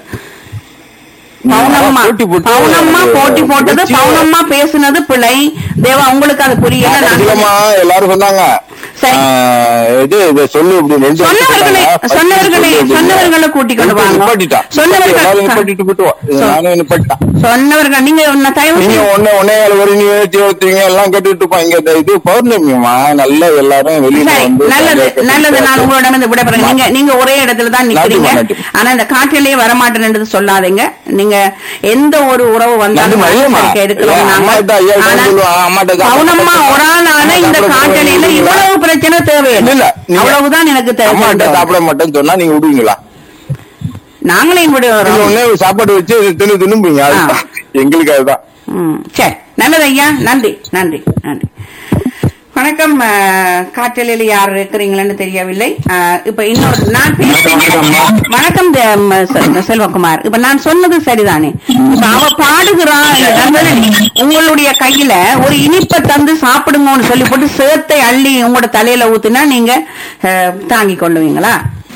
பவுனம்மா போட்டி போட்டு பவுனம்மா போட்டி போட்டது நிச்சயம். பவுனம்மா பேசுனது பிழை தேவா உங்களுக்கு அது புரியல நான் கடைசிலமா எல்லாரும் சொன்னாங்க சரி. அஹ் இது இதை சொல்லு அப்படின்னு ரெண்டு பேரும் சொன்னவர்களே சொன்னாங்க. சொன்னவர்களே சொல்லு அப்படின்னு. சொன்னவர்களை கூட்டிக் கொண்டு வாங்க நிப்பாட்டிட்டான். சொன்னவர்கள் எல்லாரும் நிப்பாட்டிட்டு போட்டுவோம் சொ- நானும் நிப்பாட்டிட்டான் சொன்னவர்கள் நீங்க ஒன்ன தயவு நீங்க செய்து- ஒண்ணு ஒன்னே கால் வரை நீங்க ஏற்றி வைத்தீங்க எல்லாம் கேட்டுட்டு இருப்போம் இங்க இந்த இது பௌர்ணமிமா நல்லா எல்லாரும் வெளியில சரி, வந்து நல்லது ஜாலியா நல்லது நான் பேசிட்டு உங்களிடம் இருந்து விடைபெறேன் நீங்க நீங்க ஒரே இடத்துல தான் நிக்கிறீங்க நன்றி, நன்றி. ஆனா இந்த காற்றிலேயே வரமாட்டேன்னு சொல்லாதீங்க நீங்க எந்த ஒரு உறவு வந்தாலும் நன்றி, ஐயம்மா. அனுசரிக்க இருக்கிறோம் ஐயா, நாங்க. அம்மாட்ட ஐயா கிட்ட ஆனா, சொல்லுவோம், அம்மாட்ட தான் பவுனம்மா சாப்பிட ஒரு ஆளான இந்த சாப்பிட காற்றலையில போறீங்களா? இவ்வளவு பிரச்சனை இல்ல, தேவையில்லை இல்ல, நீங்க- அவ்வளவுதான் எனக்கு அம்மாட்ட தேவை சாப்பிட மாட்டேன்னு சொன்னா நீங்க விடுவீங்களா நாங்களே இப்படி நீங்க வரோம் ஒண்ணே சாப்பாடு வச்சு தின்னு தின்னும்பீங்க அதுதான் எங்களுக்கு அதுதான் ம், சரி நல்லது ஐயா நன்றி நன்றி நன்றி வணக்கம் அஹ், காற்றலையில் யார் இருக்கிறீங்களன்னு தெரியவில்லை அஹ், இப்ப இன்னொரு நான் பேசுறேன். வணக்கம் தே- ம, செ- செல்வகுமார் இப்ப நான் சொன்னது சரிதானே இப்ப அவ பாடுகிறா இந்த நண்பர்களே, உங்களுடைய கையில ஒரு இனிப்பை தந்து சாப்பிடுங்கன்னு சொல்லி போட்டு சேர்த்தை அள்ளி உங்களோட தலையில ஊத்துனா நீங்க அஹ், தாங்கிக் கொள்ளுவீங்களா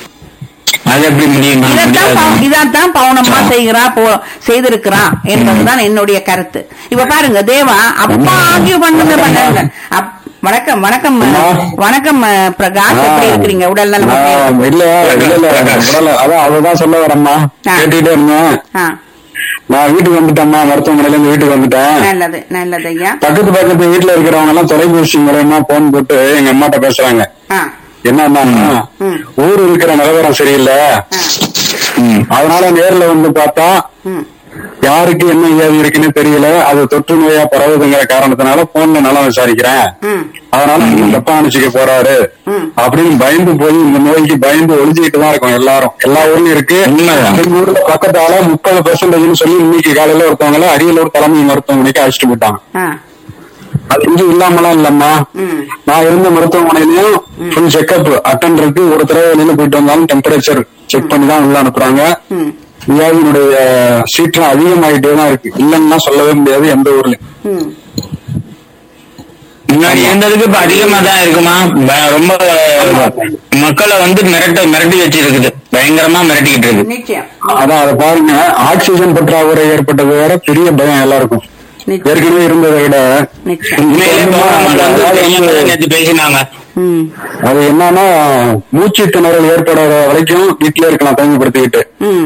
அது எப்படி முடியும் இதைத்தான் பவு- இதைத்தான் பவுனம்மா செய்கிறா போ செய்திருக்கிறா என்பதுதான் என்னுடைய கருத்து இப்ப பாருங்க தேவா அப்பா ஆகிய பண்ணுங்க பண்ணுங்க அப்- வணக்கம் வணக்கம் வணக்கம் அஹ், பிரகாஷ் எப்படி இருக்கிறீங்க உடல் நலம் எப்படி இருக்கு? இல்ல இல்ல இல்ல உடல அதான் அவதான் சொல்ல வரேம்மா ஆ. கேட்டுட்டே இருந்தேன் ஆ, நான் வீட்டுக்கு வந்துட்டேம்மா மருத்துவமனையில இருந்து வீட்டுக்கு வந்துட்டேன் நல்லது நல்லது ஐயா பக்கத்து பக்கத்து வீட்டுல இருக்கிறவங்க எல்லாம் தொலைபேசி மூலயமா போன் போட்டு எங்க அம்மாட்ட பேசுறாங்க ஆ, என்னன்னா ம். ஊர் இருக்கிற நிலவரம் சரியில்லை ஆ, ம். அதனால நேர்ல வந்து பார்த்தா ம், யாருக்கு என்ன வியாதி இருக்குன்னு தெரியல அது தொற்று நோயா பரவுதுங்கிற காரணத்தினால போன்ல நலம் விசாரிக்கிறேன் ம், அதனால நீங்க தப்பா அனுப்பிச்சுக்க போறாரு ம். அப்படின்னு பயந்து போய் இந்த நோய்க்கு பயந்து ஒளிஞ்சுக்கிட்டு தான் இருக்கோம் எல்லாரும் எல்லா ஊர்லயும் இருக்கு உண்மைதான். எங்க ஊர்ல பக்கத்தால முப்பது பெர்சன்டேஜ் சொல்லி இன்னைக்கு காலையில ஒருத்தவங்கள அரியலூர் தலைமை மருத்துவமனைக்கு அழைச்சிட்டு போயிட்டாங்க ஆ, அது இங்க இல்லாமலாம் இல்லம்மா ம். நான் இருந்த மருத்துவமனையிலயும் ஃபுல் செக்அப் அட்டன் இருக்கு ஒரு தடவை வெளியில போயிட்டு வந்தாலும் டெம்பரேச்சர் செக் பண்ணி தான் உள்ள அனுப்புறாங்க ம், வியாதியினுடைய சீற்றம் அதிகமாயிட்டே தான் இருக்கு இல்லைன்னா சொல்லவே முடியாது எந்த ஊர்லயும் ம். முன்னாடி இருந்ததுக்கு இப்ப அதிகமா தான் இருக்குமா ப- ரொம்ப மக்களை வந்து மிரட்ட மிரட்டி வச்சிருக்குது பயங்கரமா மிரட்டிக்கிட்டு இருக்கு நிச்சயம் அதான் அதை பாருங்க ஆக்சிஜன் பற்றாக்குறை ஏற்பட்டது வேற பெரிய பயம் எல்லாருக்கும் நிச்சயம் ஏற்கனவே இருந்ததை விட நிச்சயம் உண்மையிலே கவர்மெண்ட் வந்து தெரியாம தான் நேத்து பேசினாங்க ம், அது என்னன்னா மூச்சு திணறல் ஏற்படாத வரைக்கும் வீட்டிலே இருக்கலாம் தனிமைப்படுத்திக்கிட்டு ம்,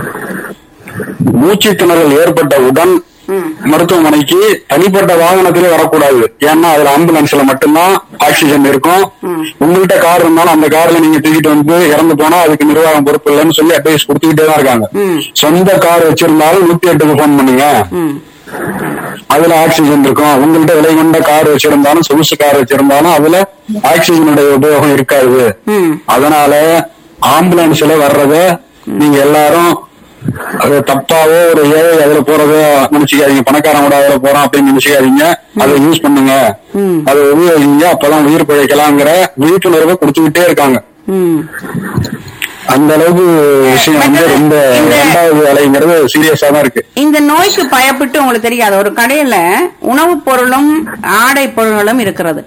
மூச்சு திணறல் ஏற்பட்டவுடன் ம். மருத்துவமனைக்கு தனிப்பட்ட வாகனத்திலே வரக்கூடாது ஏன்னா அதுல ஆம்புலன்ஸ்ல மட்டும்தான் ஆக்சிஜன் இருக்கும் உங்கள்கிட்ட கார் இருந்தாலும் அந்த கார்ல நீங்க தூக்கிட்டு வந்து இறந்து போனா அதுக்கு நிர்வாகம் பொறுப்பு இல்லைன்னு சொல்லி அட்வைஸ் கொடுத்துக்கிட்டே தான் இருக்காங்க ம். சொந்த கார் வச்சிருந்தாலும் நூத்தி எட்டுக்கு போன் பண்ணுங்க ம். அதுல ஆக்சிஜன் இருக்கும் உங்கள்கிட்ட விலை கொண்ட கார் வச்சிருந்தாலும் சொகுசு கார் வச்சிருந்தாலும் அதுல ஆக்சிஜனுடைய உபயோகம் இருக்காது ம். அதனால ஆம்புலன்ஸ்ல வர்றத நீங்க எல்லாரும் அது தப்பாவோ ஒரு ஏழை அதுல போறத நினைச்சுக்காதீங்க பணக்காரன் கூட அதுல போறோம் அப்படின்னு நினைச்சுக்காதீங்க அதை யூஸ் பண்ணுங்க ம். அதை உபயோகிங்க அப்பதான் உயிர் பிழைக்கலாங்கிற விழிப்புணர்வை கொடுத்துக்கிட்டே இருக்காங்க ம். அந்த அளவுக்கு விஷயம் வந்து ரொம்ப இந்த- இரண்டாவது அலைங்கிறது சீரியஸா தான் இருக்கு இந்த நோய்க்கு பயப்பட்டு உங்களுக்கு தெரியாது ஒரு கடையில உணவுப் பொருளும் ஆடை பொருள்களும் இருக்கிறது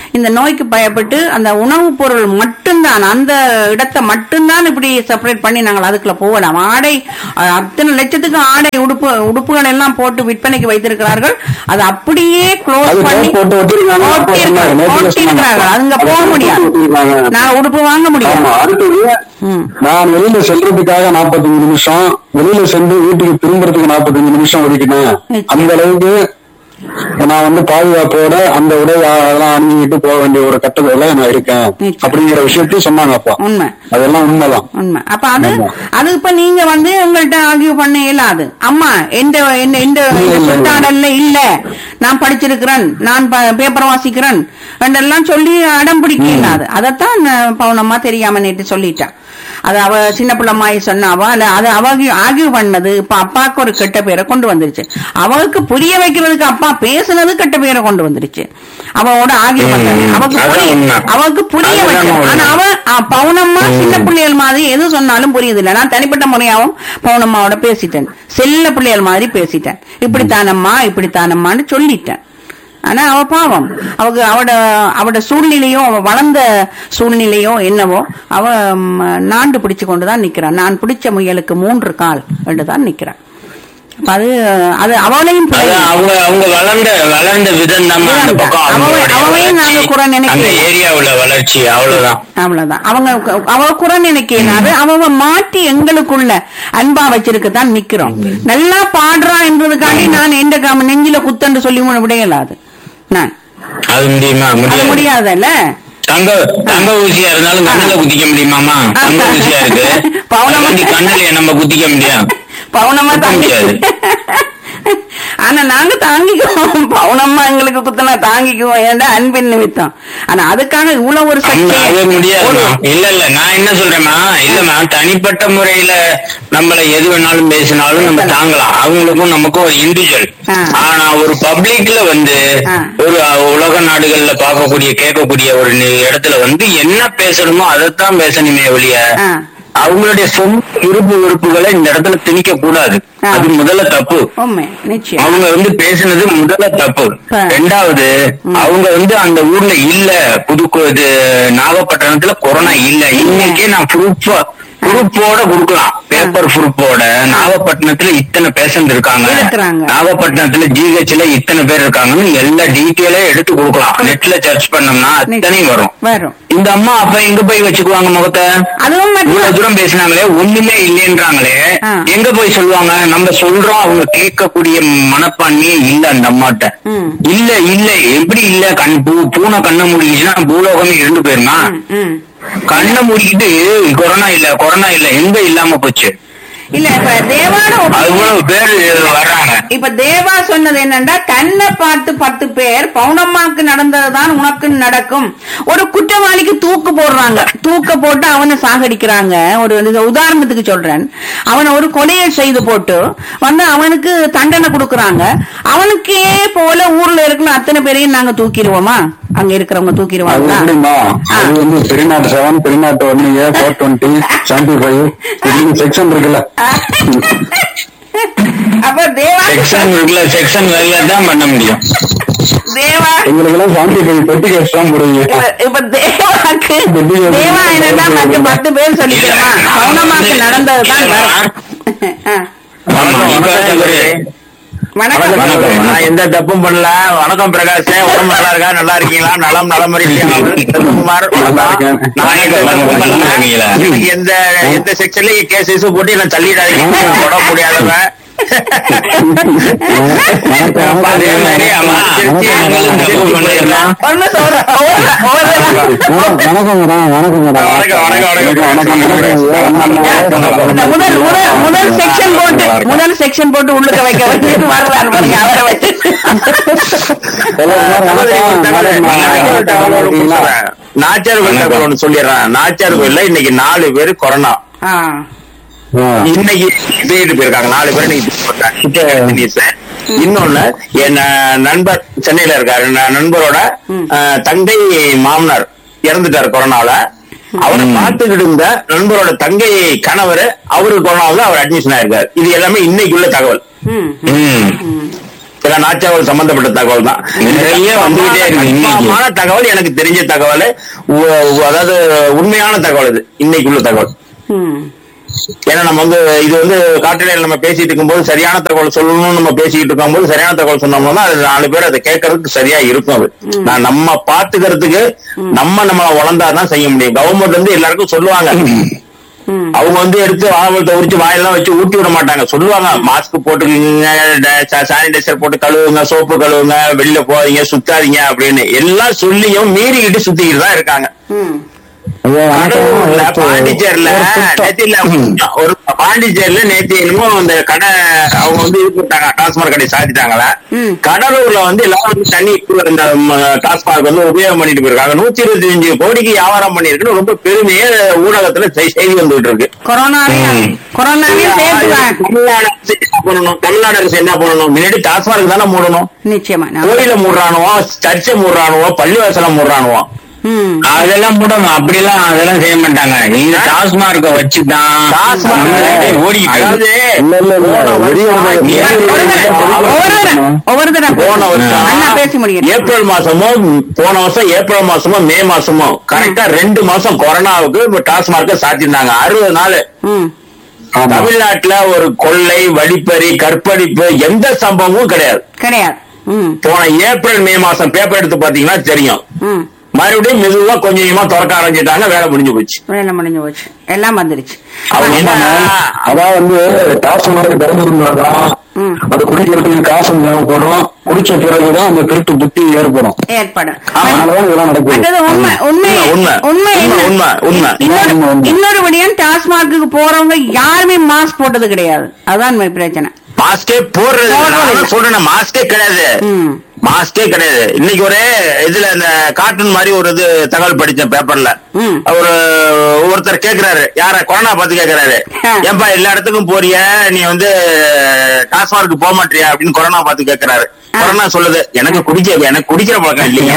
இந்த நோய்க்கு பயப்பட்டு அந்த உணவுப் பொருள் மட்டும்தான் அந்த இடத்தை மட்டும்தான் இப்படி செப்பரேட் பண்ணி நாங்கள் அதுக்குள்ள போகலாம் ஆடை அஹ், அத்தனை லட்சத்துக்கு ஆடை உடுப்பு உடுப்புகள் எல்லாம் போட்டு விற்பனைக்கு வைத்திருக்கிறார்கள் அது அப்படியே க்ளோஸ் அது பண்ணி போட்டு ஒட்டிருக்காங்க. ஒட்டியிருக்கிறார்கள். நேத்துல ஒட்டியிருக்கிறார்கள். அதுங்க போக முடியாது ஒட்டியிருக்காங்க. நான் உடுப்பு வாங்க முடியாது ஆமா அடுத்தது ம். நான் வெளியில செல்றதுக்காக 45 நிமிஷம் வெளியில சென்று வீட்டுக்கு திரும்புறதுக்கு 45 நிமிஷம் ஒதுக்கினேன் நிச்சயம். அந்த அளவுக்கு நான் வந்து பாதுகாப்போட அந்த உடை அதெல்லாம் அணிஞ்சுக்கிட்டு போக வேண்டிய ஒரு கட்டத்துல நான் இருக்கேன் நிச்சயம். அப்படிங்கிற விஷயத்தையும் சொன்னாங்க அப்பா உண்மை அதெல்லாம் உண்மைதான் உண்மை அப்ப அது ஆமா. அது இப்ப நீங்க வந்து உங்கள்ட்ட ஆர்கியூ பண்ண இயலாது அம்மா எந்த எந்த இந்த இல்ல, இல்ல. சுட்டாடல்ல இல்ல நான் படிச்சிருக்கிறேன் நான் பேப்பர் வாசிக்கிறேன் என்றெல்லாம் சொல்லி அடம் பிடிக்க இயலாது அதைத்தான் நான் பவுனம்மா தெரியாம நேற்று சொல்லிட்டேன் அது அவ சின்ன பிள்ளைமாயி சொன்னாவா இல்ல அது அவ ஆர்கியூ பண்ணது இப்ப அப்பாவுக்கு ஒரு கெட்ட பேரை கொண்டு வந்துருச்சு அவளுக்கு புரிய வைக்கிறதுக்கு அப்பா பேசுனது கெட்ட பேரை கொண்டு வந்துருச்சு அவளோட ஆர்கியூ பண்ணது அவக்கு அதான் புரிய உண்மை. அவக்கு புரிய அதுதான் வைக்கணும் உண்மை. ஆனா அவ ஆ, பவுனம்மா சின்ன பிள்ளைகள் மாதிரி எது சொன்னாலும் புரியுது இல்ல நான் தனிப்பட்ட முறையாவும் பவுனம்மாவோட பேசிட்டேன் செல்ல பிள்ளைகள் மாதிரி பேசிட்டேன் இப்படித்தானம்மா இப்படித்தானம்மான்னு சொல்லிட்டேன் ஆனா அவ பாவம் அவக்கு அவட அவட சூழ்நிலையோ அவ வளர்ந்த சூழ்நிலையோ என்னவோ அவ ம், நாண்டு பிடிச்சு கொண்டுதான் நிக்கிறான் நான் பிடிச்ச முயலுக்கு மூன்று கால் என்றுதான் நிக்கிறான் அப்ப அது அது அவளையும் அது பிழை. அவங்க அவங்க வளர்ந்த வளர்ந்த விதம் தான் அந்த பக்கம் அவ- அவங்களுடைய அவளையும் நாங்க வளர்ச்சி. குறை நினைக்கல. அந்த ஏரியாவுல வளர்ச்சி அவ்வளவுதான் அவ்வளவுதான் அவங்க அவ குறை நினைக்கிறாரு அவ மாற்றி எங்களுக்குள்ள அன்பா வச்சிருக்கத்தான் நிக்கிறோம் நல்லா பாடுறா என்றதுக்காண்டி நான் எந்த காம நெஞ்சில குத்தன்னு சொல்லி விடையலாது நான் அது முடியுமா அது முடியாது முடியாதுல்ல தங்க தங்க ஊசியா இருந்தாலும் கண்ணுல குத்திக்க முடியுமாமா தங்க ஊசியா இருக்கு பவுனமா- அது வந்து கண்ணுல நம்ம குத்திக்க முடியும் பவுனம்மா குத்த தாங்கி முடியாது. ஆனா நாங்க தாங்கிக்குவோம் பவுனம்மா எங்களுக்கு குத்தனா தாங்கிக்குவோம் ஏன்டா அன்பின் நிமித்தம் ஆனா அதுக்காக இவ்வளவு ஒரு அந்த- சக்தி அது முடியாதுமா இல்ல இல்ல நான் என்ன சொல்றேன்னா இல்லம்மா தனிப்பட்ட முறையில நம்மள எது வேணாலும் பேசினாலும் நம்ம தாங்கலாம் அவங்களுக்கும் நமக்கும் ஒரு இண்டிவிஜுவல் ஆ. ஆனா ஒரு பப்ளிக்ல வந்து ஆ. ஒரு அஹ், உலக நாடுகள்ல பார்க்கக்கூடிய கேட்கக்கூடிய ஒரு நி- இடத்துல வந்து என்ன பேசணுமோ அதைத்தான் பேசணுமே ஒழிய ஆ. அவங்களுடைய சொந்த விருப்பு வெறுப்புகளை இந்த இடத்துல திணிக்க கூடாது ஆ. அது முதல்ல தப்பு உண்மை நிச்சயம் அவங்க வந்து பேசுனது முதல்ல தப்பு ஆ. ரெண்டாவது அவங்க வந்து அந்த ஊர்ல இல்ல புது இது நாகப்பட்டினத்துல கொரோனா இல்ல இன்னைக்கே நான் ப்ரூஃப் ப்ரூஃபோட கொடுக்கலாம் பேப்பர் ப்ரூஃபோட நாகப்பட்டினத்துல இத்தனை பேஷண்ட் இருக்காங்க இருக்கிறாங்க. நாகப்பட்டினத்துல ஜிஹெச்ல இத்தனை பேர் இருக்காங்கன்னு எல்லா டீட்டெயிலே எடுத்து கொடுக்கலாம் நெட்ல சர்ச் பண்ணோம்னா அத்தனையும் வரும் வரும் இந்த அம்மா அப்ப எங்க போய் வச்சுக்குவாங்க முகத்தை அதுவும் இவ்வளவு மட்டும் தூரம் பேசினாங்களே ஒண்ணுமே இல்லைன்றாங்களே ஆ. எங்க போய் சொல்லுவாங்க நம்ம சொல்றோம் அவங்க கேட்கக்கூடிய மனப்பான்மையே இல்ல அந்த அம்மாட்ட ம். இல்ல இல்ல எப்படி இல்ல கண் பூ- பூனை கண்ணை மூடிச்சுன்னா பூலோகமே இருந்து போயிருமா ம் கண்ணை மூடிக்கிட்டு கொரோனா இல்ல கொரோனா இல்ல எங்க இல்லாம போச்சு இல்ல இப்ப தேவான opinion- அவ்வளவு பேர் வர்றாங்க இப்ப தேவா சொன்னது என்னன்னா கண்ணை பார்த்து பத்து பேர் பவுனம்மாக்கு நடந்ததுதான் உனக்கு நடக்கும் ஒரு குற்றவாளிக்கு தூக்கு போடுறாங்க தூக்க போட்டு அவனை சாகடிக்கிறாங்க ஒரு இது உதாரணத்துக்கு சொல்றேன் அவனை ஒரு கொலையை செய்து போட்டு வந்து அவனுக்கு தண்டனை கொடுக்கறாங்க அவனுக்கே போல ஊர்ல இருக்கிற அத்தனை பேரையும் நாங்க தூக்கிடுவோமா அங்க இருக்கிறவங்க அது தூக்கிடுவாங்களா எப்படிமா ஆ. அது வந்து பெரிநாட்டு செவன் பெரிநாட்டு ஒன்னு A four twenty seventy five இப்படி செக்ஷன் இருக்குல்ல அப்ப தேவா செக்ஷன் இருக்குல்ல செக்ஷன் வேலையா தான் பண்ண முடியும் தேவா எங்களுக்கு எல்லாம் செவன்டி ஃபைவ் பெட்டி கேஸ் தான் போடுவீங்க இப்ப- இப்ப தேவாக்கு தேவா என்னன்னா மற்ற பத்து பேர் சொல்லிக்கிறோமா பவுனமாக்கு நடந்ததுதான் வரும். ஆ. ஆமா இப்ப தவறு. வணக்கம் வணக்கம். நான் எந்த தப்பும் பண்ணல வணக்கம் பிரகாஷ் உடம்பு நல்லா இருக்கா நல்லா இருக்கீங்களா நலம் நலமறி குமார் நல்லா இருக்கேன். நான் எந்த தப்பும் பண்ணல எனக்கு எந்த எந்த செக்ஷன்லயும் கேஸ் போட்டு என்ன தள்ளிடாதீங்க தொட முடியாதவன் அதே மாதிரி ஆமா திருச்சியாங்களும் தப்பு பண்ணிடலாம் ஒண்ணு சொல்றேன் ஒரு- ஒரு- வணக்கம் மேடம் வணக்கம் மேடம் வணக்கம், வணக்கம், வணக்கம். இந்த முதல் முதல் முதல் செக்ஷன் போட்டு முதல் செக்ஷன் போட்டு உள்ளுக்க வைக்க வச்சு வரலாறு பாருங்க அவரை வச்சு நாச்சார் கோயில் தகவல் ஒண்ணு சொல்லிடுறேன் நாச்சார் கோயில்ல இன்னைக்கு நாலு பேர் கொரோனா ஆ. இன்னைக்கு தூக்கிட்டு போயிருக்காங்க நாலு பேர் இன்னைக்கு தூக்கிட்டு போயிருக்காங்க. news. இன்னொன்னு என் ந- நண்பர் சென்னையில இருக்காரு ந- நண்பரோட அஹ், தங்கை மாமனார் இறந்துட்டாரு கொரோனால அவரை பார்த்துக்கிட்டு இருந்த நண்பரோட தங்கை கணவர் அவரு கொரோனாவில் அவர் அட்மிஷன் ஆயிருக்காரு இது எல்லாமே இன்னைக்குள்ள தகவல் ம் சரிங்களா தகவல் நாச்சாவல் சம்பந்தப்பட்ட தகவல் தான் நிறைய வந்துகிட்டே இருக்கு இன்னைக்கு. கன்ஃபார்மான தகவல் எனக்கு தெரிஞ்ச தகவல் உ- உ- அதாவது உண்மையான தகவல் இது இன்னைக்குள்ள தகவல் ம் ஏன்னா நம்ம வந்து இது வந்து காட்டுரையில் நம்ம பேசிட்டு இருக்கும்போது சரியான தகவல் சொல்லணும்னு நம்ம பேசிட்டு இருக்கும்போது சரியான தகவல் சொன்னோம்னா அது நாலு பேர் அதை கேட்கறதுக்கு சரியா இருக்கும் அது நான் நம்ம பாத்துக்கிறதுக்கு நம்ம நம்ம வளர்ந்தாதான் செய்ய முடியும் கவர்மெண்ட் வந்து எல்லாருக்கும் சொல்லுவாங்க ம் அவங்க வந்து எடுத்து வாழத்தை உரிச்சு வாயெல்லாம் வச்சு ஊட்டி விட மாட்டாங்க சொல்லுவாங்க மாஸ்க் போட்டுக்கீங்க சானிடைசர் போட்டு கழுவுங்க சோப்பு கழுவுங்க வெளியில போறீங்க சுத்தாதீங்க அப்படின்னு எல்லாம் சொல்லியும் மீறிக்கிட்டு சுத்திக்கிட்டு தான் இருக்காங்க ம் கடலூர்ல பாண்டிச்சேரியில நேத்து இல்ல ஒரு பாண்டிச்சேரியில நேத்து என்னமோ அந்த கடை அவங்க வந்து இது போட்டாங்க டாஸ்மாக் கடை சாத்திட்டாங்களா ம். கடலூர்ல வந்து எல்லாரும் வந்து தண்ணி இந்த ம, டாஸ்மாக் வந்து உபயோகம் பண்ணிட்டு போயிருக்காங்க நூத்தி இருபத்தி அஞ்சு கோடிக்கு வியாபாரம் பண்ணிருக்குன்னு ரொம்ப பெருமையே ஊடகத்துல செய்- செய்தி வந்துட்டு இருக்கு கொரோனாவையும் கொரோனாவையும் சேர்த்து வா- தமிழ்நாடு அரசு என்ன பண்ணணும் தமிழ்நாடு அரசு என்ன பண்ணணும் முன்னாடி டாஸ்மாக் தானே மூடணும் நிச்சயமா நான் கோயில மூடுறானுவோ சர்ச்சை மூடுறானுவோ பள்ளிவாசல மூடுறானுவோ ம் அதெல்லாம் மூடணும் அப்படிலாம் அதெல்லாம் செய்ய மாட்டாங்க இந்த டாஸ்மார்க்க வச்சுதான் டாஸ்மாக் தமிழ்நாடே ஓடிக்கிட்டு அதாவது இல்ல, இல்ல, இல்ல. வெளிய வந்து- வெளிய வந்து- ஒவ்வொரு தடவை ஒவ்வொரு தடவை போன வருஷம் அண்ணா பேசி முடியும் ஏப்ரல் மாசமோ போன வருஷம் ஏப்ரல் மாசமோ மே மாசமோ கரெக்டா ரெண்டு மாசம் கொரோனாவுக்கு இப்ப டாஸ்மார்க்க சாத்திருந்தாங்க அறுபது நாள் ம் ஆமா. தமிழ்நாட்டுல ஒரு கொள்ளை வழிப்பறி கற்பழிப்பு எந்த சம்பவமும் கிடையாது கிடையாது ம் போன ஏப்ரல் மே மாசம் பேப்பர் எடுத்து பாத்தீங்கன்னா தெரியும் ம் மறுபடியும் மெதுவா கொஞ்சம் கொஞ்சமா திறக்க ஆரம்பிச்சிட்டாங்க வேலை முடிஞ்சு போச்சு வேலை முடிஞ்சு போச்சு எல்லாம் வந்துருச்சு அவங்க என்ன அதான் வந்து டாஸ்மார்க் திறந்திருந்தாதான் ம். அது குடிக்கிறதுக்கு காசு தேவைப்படும் குடிச்ச பிறகுதான் அந்த திருட்டு புத்தி ஏற்படும் ஏற்படும் அதனாலதான் இதெல்லாம் நடக்குது அடுத்தது உண்மை உண்மை உண்மை, உண்மை உண்மை, என்ன? உண்மை, உண்மை. இன்னொரு உண்மை, உண்மை. இன்னொரு விடயம் டாஸ்மார்க்கு போறவங்க யாருமே மாஸ்க் போட்டது கிடையாது அதான் உண்மை பிரச்சனை மாஸ்கே போடுறது இல்ல. நான் தான் சொல்றேன் மாஸ்கே கிடையாது ம் மாஸ்கே கிடையாது இன்னைக்கு ஒரே இதுல இந்த கார்ட்டூன் மாதிரி ஒரு இது தகவல் படிச்சேன் பேப்பர்ல ம். ஒரு ஒருத்தர் கேக்குறாரு யார கொரோனா பார்த்து கேக்குறாரு ஆ. ஏன்பா எல்லா இடத்துக்கும் போறிய நீ வந்து டாஸ்மார்க்கு போக மாட்டியா அப்படின்னு கொரோனா பார்த்து கேக்குறாரு கொரோனா சொல்லுது எனக்கு குடிக்க எனக்கு குடிக்கிற பழக்கம் இல்லைங்க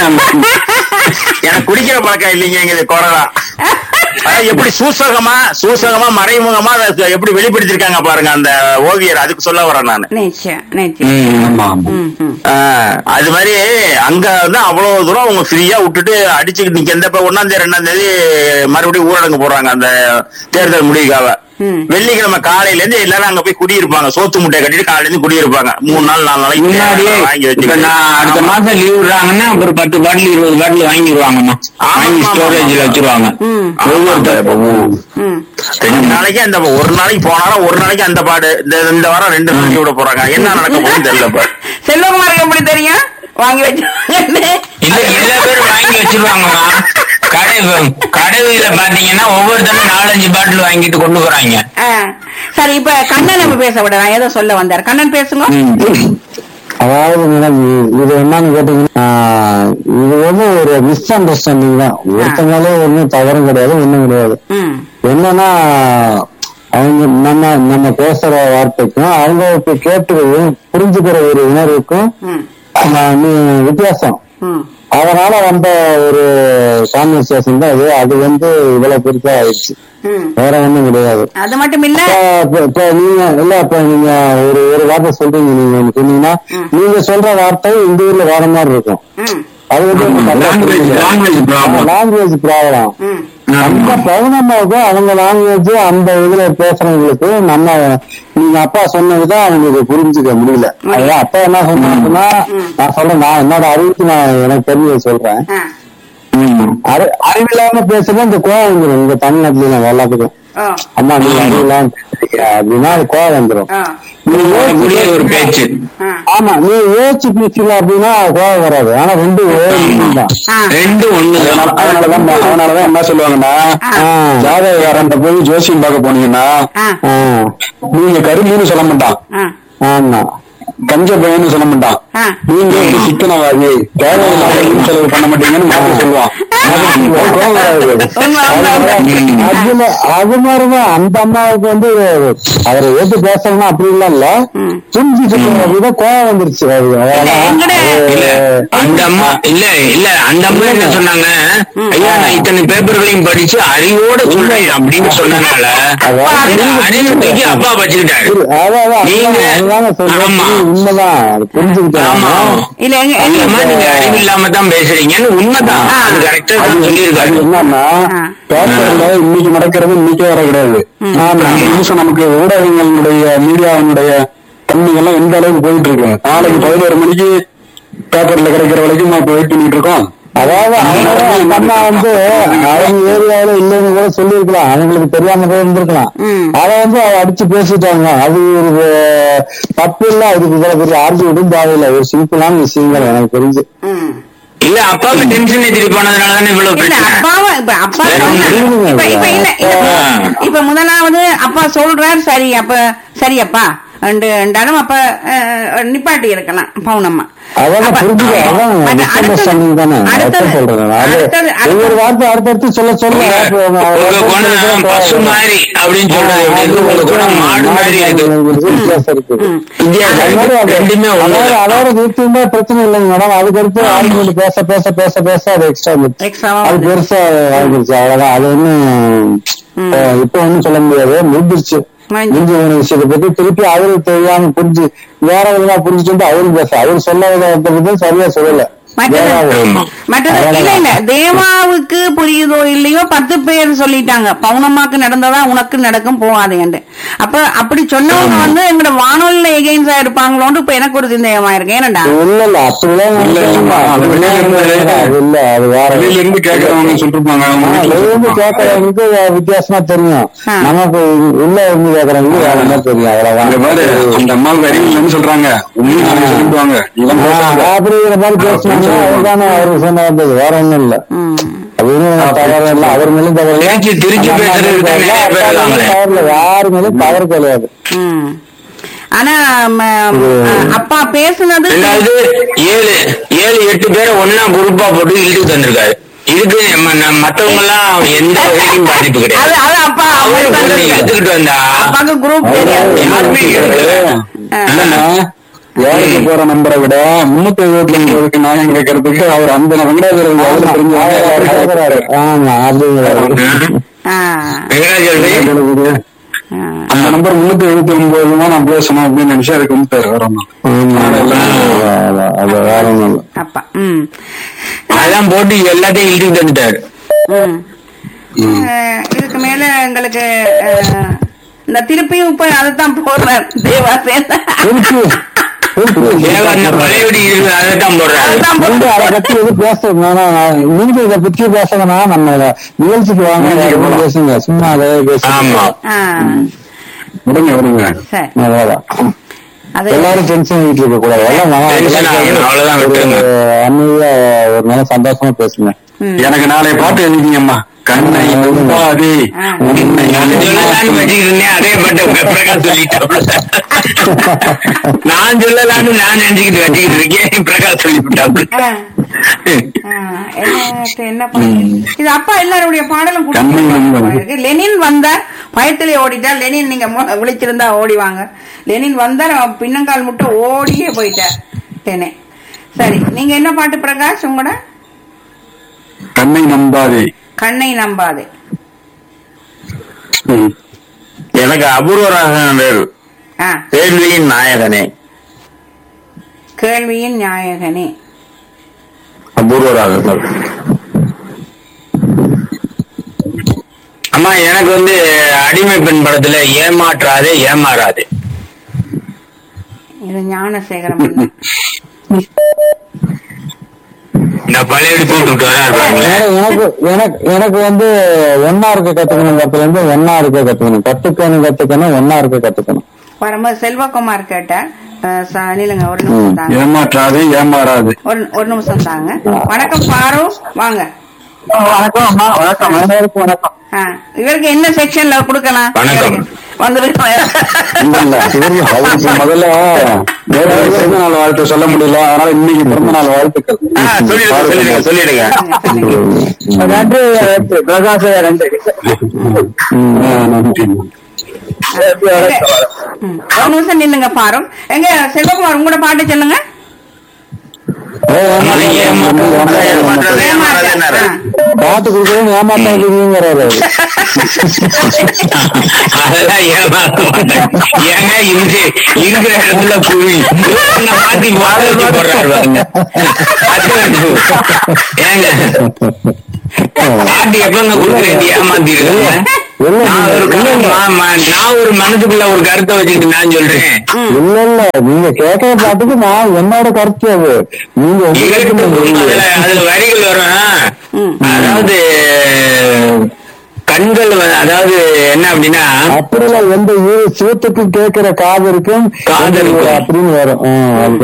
எனக்கு குடிக்கிற பழக்கம் இல்லைங்க இது கொரோனா அதாவது எப்படி சூசகமா சூசகமா மறைமுகமா அதை எப்படி வெளிப்படுத்திருக்காங்க பாருங்க அந்த ஓவியர் அதுக்கு சொல்ல வரேன் நான் நிச்சயம் நிச்சயம் ம், ஆமா ஆமா. ம் ம் ஆஹ் அது மாதிரி அங்க வந்து அவ்வளவு தூரம் அவங்க ஃப்ரீயா விட்டுட்டு அடிச்சுக்கிட்டு நிக்க இந்த இப்ப ஒன்னாம் தேதி ரெண்டாம் தேதி மறுபடியும் ஊரடங்கு போடுறாங்க அந்த தேர்தல் முடிவுக்காக ம். வெள்ளிக்கிழமை காலையில இருந்து எல்லாரும் அங்க போய் குடியிருப்பாங்க சோத்து முட்டை கட்டிட்டு காலையில இருந்து குடியிருப்பாங்க மூணு நாள் நாலு நாளைக்கு முன்னாடியே வாங்கி இப்ப நான் அடுத்த வச்சு மாசம் லீவ் விடுறாங்கன்னா ஒரு பத்து பாட்டில் இருபது பாட்டில் வாங்கிடுவாங்கம்மா ஆமா, வாங்கி ஆமா, ஸ்டோரேஜ்ல ஆமா. வச்சிருவாங்க ம். ஒவ்வொருத்தர் ம் ரெண்டு நாளைக்கு அந்த ஒரு நாளைக்கு போனாலும் ஒரு நாளைக்கு அந்த பாடு இந்த இந்த வாரம் ரெண்டு நாளைக்கு விட போறாங்க என்ன நடக்க போகுதுன்னு தெரியல இப்ப செல்வகுமாருக்கு எப்படி தெரியும் வாங்கி வச்சு இல்ல எல்லா பேரும் வாங்கி வச்சிருவாங்கம்மா கடை கடைவில பாத்தீங்கன்னா ஒவ்வொருத்தரும் நாலஞ்சு பாட்டில் வாங்கிட்டு கொண்டு போறாங்க ஆ. சரி இப்ப கண்ணன் நம்ம பேச விட நான் ஏதோ சொல்ல வந்தார் கண்ணன் பேசுங்க அதாவது மேடம் இ- இது என்னன்னு கேட்டீங்கன்னா ஆஹ், இது வந்து ஒரு மிஸ் அண்டர்ஸ்டாண்டிங் தான் ஒருத்தங்களே ஒன்றும் தவறும் கிடையாது ஒண்ணும் கிடையாது ம் என்னன்னா அவங்க நம்ம நம்ம பேசுற வார்த்தைக்கும் அவங்களுக்கு கேட்டுக்கிறதும் புரிஞ்சுக்கிற ஒரு உணர்வுக்கும் ம் ஆஹ், நீ- வித்தியாசம் ம் அதனால வந்த ஒரு கான்வர்சேஷன் தான் இது அது வந்து இவ்வளவு பெருசா ஆயிடுச்சு ம் வேற ஒண்ணும் கிடையாது அது மட்டும் இல்ல இப்ப- இப்ப- இப்ப நீங்க இல்ல இப்ப நீங்க ஒரு ஒரு வார்த்தை சொல்றீங்க நீங்க ஒண்ணு சொன்னீங்கன்னா நீங்க சொல்ற வார்த்தை இந்த ஊர்ல வேற மாதிரி இருக்கும் ம் அது வந்து language language problem language problem ம் நம்ம பௌர்ணமாவுக்கு அவங்க லாங்குவேஜ் அந்த இதுல பேசுறவங்களுக்கு நம்ம நீங்க அப்பா சொன்னதுதான் அவங்களுக்கு புரிஞ்சுக்க முடியல அதான் அப்பா என்ன சொன்னாங்கன்னா நான் சொல்றேன் நான் என்னோட அறிவுக்கு நான் எனக்கு தெரிஞ்சதை சொல்றேன் ஆ அறி அறிவில்லாம பேசுறது இந்த கோவம் வந்துடும் இந்த தமிழ்நாட்டுல நான் எல்லாத்துக்கும் ஓ அம்மா நீங்க அறிவில்லாம பேசுறீங்க அப்படின்னா அது கோவம் வந்துடும் ஓ நீ கூடிய ஒரு பேச்சு ஆ ஆமா நீ யோசிச்சு பேசல அப்படின்னா கோவம் வராது ஆனா ரெண்டு ஒரே மீனிங் தான் ஆ ரெண்டு ஒண்ணுதான் அதனால- அதனாலதான் அதனாலதான் என்ன சொல்லுவாங்கன்னா ஆ. ஜாதகக்காரன் போய் ஜோசியம் பார்க்க போனீங்கன்னா ஆ ஆ, நீங்க கருமின்னு சொல்ல மாட்டான் ஆ ஆமா கஞ்ச பையன்னு சொல்ல மாட்டான் ஆ நீங்க வந்து சிக்கனவாதி தேவையில்லாத வீண் செலவு பண்ண மாட்டீங்கன்னு மாத்தி சொல்லுவான் கோவம் வராது. உண்மை, உண்மை, உண்மை. அதுல அது மாதிரிதான் அந்த அம்மாவுக்கு வந்து அவரை ஏத்து பேசணும்னா அப்படி இல்ல இல்ல ம். புரிஞ்சுக்கிட்ட வித கோவம் வந்துருச்சு அது இல்ல, எங்கட- இல்ல அந்த அம்மா இல்ல இல்ல அந்த அம்மா என்ன சொன்னாங்க ஐயா நான் இத்தனை பேப்பர்களையும் படிச்சு அறிவோட சொல்றேன் அப்படின்னு சொன்னனால இந்த அறிவை தூக்கி அப்பா வச்சுக்கிட்டாரு புரி- அதான், அதான், நீங்க- அதுதாங்க சொல்றேன். ஆமா. உண்மைதான் அது புரிஞ்சுக்கிட்டேன் ஆமா இல்ல எங்க அந்த எங்க- அம்மா நீங்க அறிவு இல்லாம தான் பேசுறீங்கன்னு உண்மைதான் ஆ. அது கரெக்டா தான் அது சொல்லியிருக்காரு என்னன்னா ஆ. பேப்பர்ல இன்னைக்கு நடக்கிறது இன்னைக்கே வர கிடையாது நாம அஞ்சு நிமிஷம் நமக்கு ஊடகங்களுடைய மீடியாவினுடைய தன்மைகள்லாம் எந்த அளவுக்கு போயிட்டு இருக்கு நாளைக்கு பதினோரு மணிக்கு பேப்பர்ல கிடைக்கிற வரைக்கும் நம்ம வெயிட் பண்ணிட்டு இருக்கோம் அதாவது அவங்க அம்மா வந்து அவங்க ஏரியாவில இல்லைன்னு கூட சொல்லியிருக்கலாம் அவங்களுக்கு தெரியாம கூட இருந்திருக்கலாம் ம். அதை வந்து அவ அடிச்சு பேசிட்டாங்க அது ஒரு தப்பு இல்ல அதுக்கு இவ்வளவு பெரிய ஆர்ஜிவிட்டும் தேவையில்லை ஒரு சிம்பிளான விஷயங்கள் எனக்கு தெரிஞ்சு ம். இல்ல அப்பாவுக்கு டென்ஷன் ஏத்திட்டு போனதுனால தானே இவ்வளவு இல்ல பிரச்சனை அப்பாவை இப்ப அப்பா வேற சொன்னா- ஒண்ணும் இப்ப இப்ப இல்ல இல்ல. ஆ. இப்ப முதலாவது அப்பா சொல்றார் சரி அப்ப சரி அப்பா ரெண்டு ரெண்டாலும் அப்ப அஹ், நிப்பாட்டி இருக்கலாம் பவுனம்மா அதான் அப்ப- புரிஞ்சுக்க அதான் மற்ற மிஸ் அடுத்தது- அண்டர்ஸ்டாண்டிங் தானே அதான் அடுத்தது- சொல்றேன் நான். அது அடுத்தது- ஒவ்வொரு அடுத்தது- வார்த்தை அடுத்தடுத்து சொல்ல சொல்ல உங்க அப்போ அவங்க உங்க குணம் பசு மாதிரி அப்படின்னு சொல்றது எப்படி இருக்கு? உங்க குணம் மாடு மாதிரி இருக்கு வித்தியாசம் இருக்குது ம். வித்தியாசம் அது மாதிரி அது- ரெண்டுமே அதாவது ஒண்ணுதான். அதோட நிறுத்திருந்தா பிரச்சனை இல்லைங்க மேடம் அதுக்கடுத்து ஆர்குமெண்ட் பேச பேச பேச பேச அது எக்ஸ்ட்ரா எக்ஸ்ட்ராவா அது வந்து. பெருசா ஆகிருச்சு அவ்வளவுதான் அது ஒண்ணும் அஹ், இப்ப ஒண்ணும் சொல்ல முடியாது முடிஞ்சிருச்சு முடிஞ்சு. முடிஞ்ச ஒரு விஷயத்தை பத்தி திருப்பி அவருக்கு தெரியாம புரிஞ்சு வேற விதமா புரிஞ்சுட்டு வந்து அவரு பேச அவர் சொல்ல விதத்தை பத்தி சரியா சொல்லல மற்றது வேற ஆமா. மற்றது இல்ல இல்ல தேவாவுக்கு புரியுதோ இல்லையோ பத்து பேர் சொல்லிட்டாங்க பவுனம்மாக்கு நடந்ததா உனக்கு நடக்கும் போகாதேன்னு அப்ப அப்படி சொன்னவங்க வந்து எங்களோட வானொலியில எகெயின்ஸா இருப்பாங்களோன்னு இப்ப எனக்கு ஒரு சந்தேகமா இருக்கு ஏனண்டா இல்ல இல்ல அப்படிலாம் இல்ல, இல்லம்மா. அது வெளியில இருந்து- அது இல்ல அது வேற வெளியில இருந்து கேக்குறவங்க சொல்லிருப்பாங்க அவங்க ஆ, வீட்டுல வெளிய இருந்து சொல்லிருப்பாங்க. கேட்கறவங்களுக்கு வித்தியாசமா தெரியும் ஆ. நமக்கு உள்ள இருந்து கேட்கறவங்களுக்கு வேற மாதிரி தெரியும் அங்க பாரு அவ்வளவுதான் அந்த அம்மாவுக்கு அறிவு இல்லைன்னு சொல்றாங்க உண்மையை அவங்க சொல்லிடுவாங்க இவன் ஆ, பேசாத. அப்படிங்கிற மாதிரி பேசினாங்க அதுதானே அவருக்கு சொன்ன வந்தது வேற ஒண்ணும் இல்ல ம். அப்படின்னு தவறு இல்ல அவர் மேலும் தவறு இல்ல. திருச்சி- திருச்சி அந்த அம்மா பேசுறது மேலும் தவறு இல்ல, நிறைய பேர் அப்பா மேலும் இருக்காங்களே. தவறு இல்ல. யாரு மேலும் தவறு கிடையாது ம். ஆனா ம, அப்பா பேசுனது ரெண்டாவது ஏழு ஏழு எட்டு பேரை ஒன்னா குரூப்பா போட்டு இழுத்து தந்திருக்காரு இதுக்கு நம்ம- நம்ம மத்தவங்க எல்லாம் எந்த வகைக்கும் பாதிப்பு அது கிடையாது அது அப்பா அவரு அவருக்கு பொண்ணு வந்து- இழுத்துக்கிட்டு வந்தா அப்பாக்கு குரூப் தெரியாது யாருமே இழுக்கல. இல்லன்னா வேலைக்கு போற நம்பரை விட முன்னூத்தி எழுபத்தி ஒன்பதுக்கு நியாயம் கேட்கறதுக்கு அவர் அந்த வெங்கடாஜலம் எவ்வளவு தெரிஞ்சவங்க எல்லாரும் கேட்கறாரு. ஆமா அப்படிங்கிறாரு ஆ, வெங்கடாஜலபதி ஆ. அந்த நம்பர் முன்னூத்தி எழுபத்தி ஒன்பது தான் நான் பேசணும் அப்படின்னு நினைச்சு அதுக்கு வந்து வரணும் ஆமா. அது- அது வேற ஒண்ணும் இல்ல அப்பா ம் அதான் போட்டு எல்லாத்தையும் இழுத்துக்கிட்டு வந்துட்டாரு ம். அஹ், இதுக்கு மேல எங்களுக்கு அஹ், இந்த திருப்பியும் இப்ப அதைத்தான் போடுறார் தேவாசேன் திருப்பி திருப்பி தேவா இந்த பழையபடி இருக்கு அதைத்தான் போடுறாரு அதைத்தான் வந்து போடுறார். அதை பத்தி எது பேச வேணாம். நீங்க இதை பத்தி பேசுங்கன்னா நம்ம நிகழ்ச்சிக்கு வாங்க வேற எதுவும் பேசுங்க சும்மா அதே பேசுங்க ஆமா ஆ, விடுங்க விடுங்க சரி அவ்வளவுதான். அது எல்லாரும் டென்ஷன் ஆகிட்டு இருக்க கூடாது எல்லாம் வா- Tension எல்லாம் ஆகணும், அவ்வளவுதான் ஒரு விட்டுருங்க. அமைதியா ஒரு நல்ல சந்தோஷமா பேசுங்க ம். எனக்கு நாளை பாட்டு எழுதிங்கம்மா கண்ணை நம்பாதே ஆ. உன்னை நான் சொல்லலாம்னு வச்சுக்கிட்டு இருந்தேன் அதே பட்டு பிரகாஷ் சொல்லிட்டாப்ல நான் சொல்லலாம்னு நான் நினைச்சுக்கிட்டு வச்சுக்கிட்டு இருக்கேன் பிரகாஷ் சொல்லிவிட்டாப்ல ஆ, ஆ, எனக்கு என்ன பண்ண இது அப்பா எல்லாருடைய பாடலும் கண்ணை நம்ப. கொடுத்து லெனின் வந்தார் பயத்திலே ஓடிட்டார் லெனின் நீங்க மு- விழிச்சிருந்தா ஓடிவாங்க லெனின் வந்தார் அவன் பின்னங்கால் முட்டை ஓடியே போயிட்டார் தேனே சரி நீங்க என்ன பாட்டு பிரகாஷ் உங்களோட கண்ணை நம்பாதே கண்ணை நம்பாதே ம். எனக்கு அபூர்வராக ஆ கேள்வியின் நாயகனே கேள்வியின் நாயகனே அபூர்வராகங்கள் அம்மா எனக்கு வந்து அடிமை பெண் படத்துல ஏமாற்றாதே ஏமாறாதே இது ஞானசேகரம் அண்ணா. இந்த பழையபடி போட்டு வராரு பாருங்களேன் எனக்கு எனக்கு எனக்கு வந்து ஒன்னா இருக்க கத்துக்கணும் கத்துல இருந்து ஒன்னா இருக்க கத்துக்கணும் கத்துக்கணும் கத்துக்கணும் ஒன்னா இருக்க கத்துக்கணும் வரும்போது செல்வகுமார் கேட்டார் அஹ், ச- நில்லுங்க ஒரு நிமிஷம் தாங்க ஏமாற்றாதே ஏமாறாது ஒரு ஒரு நிமிஷம் தாங்க வணக்கம் பாரு வாங்க வணக்கம் அம்மா வணக்கம் அனைவருக்கும் வணக்கம் ஆ, இவருக்கு என்ன செக்ஷன்ல கொடுக்கலாம் வணக்கம். வந்துருக்கோம் இல்ல, இல்ல. அவருக்கு முதல்ல நேரடி பிறந்த நாள் வாழ்த்து சொல்ல முடியல அதனால இன்னைக்கு பிறந்த நாள் வாழ்த்துக்கள் ஆ, சொல்லிடுங்க சொல்லிடுங்க சொல்லிடுங்க நன்றி பிரகாஷ் நன்றி நன்றி ம். ஒரு நிமிஷம் நில்லுங்க பாரு எங்க செல்வகுமார் உங்களோட பாட்டு சொல்லுங்க ஏமாத்துறது, ஏமாத்துறது என்னது? பாத்து கொடுக்கறது ஏமாத்தாங்கிறாரு அதெல்லாம் ஏமாத்த மாட்டேன். ஏங்க இங்க இருக்கிற இடத்துல குழி உன்னை மாத்தி வாழ வச்சு போடுறாரு பாருங்க அது ஏங்க பாட்டி எப்பங்க கொடுக்குறேன் ஏமாத்திருக்காங்க நான் ஒரு கரு- மா- மா- நான் ஒரு மனசுக்குள்ள ஒரு கருத்தை வச்சுக்கிட்டு நான் சொல்றேன் இல்ல இல்ல நீங்க கேட்கற பாட்டுக்கு நான் என்னோட கருத்து அது நீங்க இருக்கு. உங்களுக்கு அதுல அதுல வரிகள் வரும் அதாவது கண்கள் வந்து- அதாவது என்ன அப்படின்னா அப்படிலாம் எந்த ஈ- சூத்துக்கு கேட்கிற காது இருக்கும் காது இருக்கும். அப்படின்னு வரும் ஆ, அது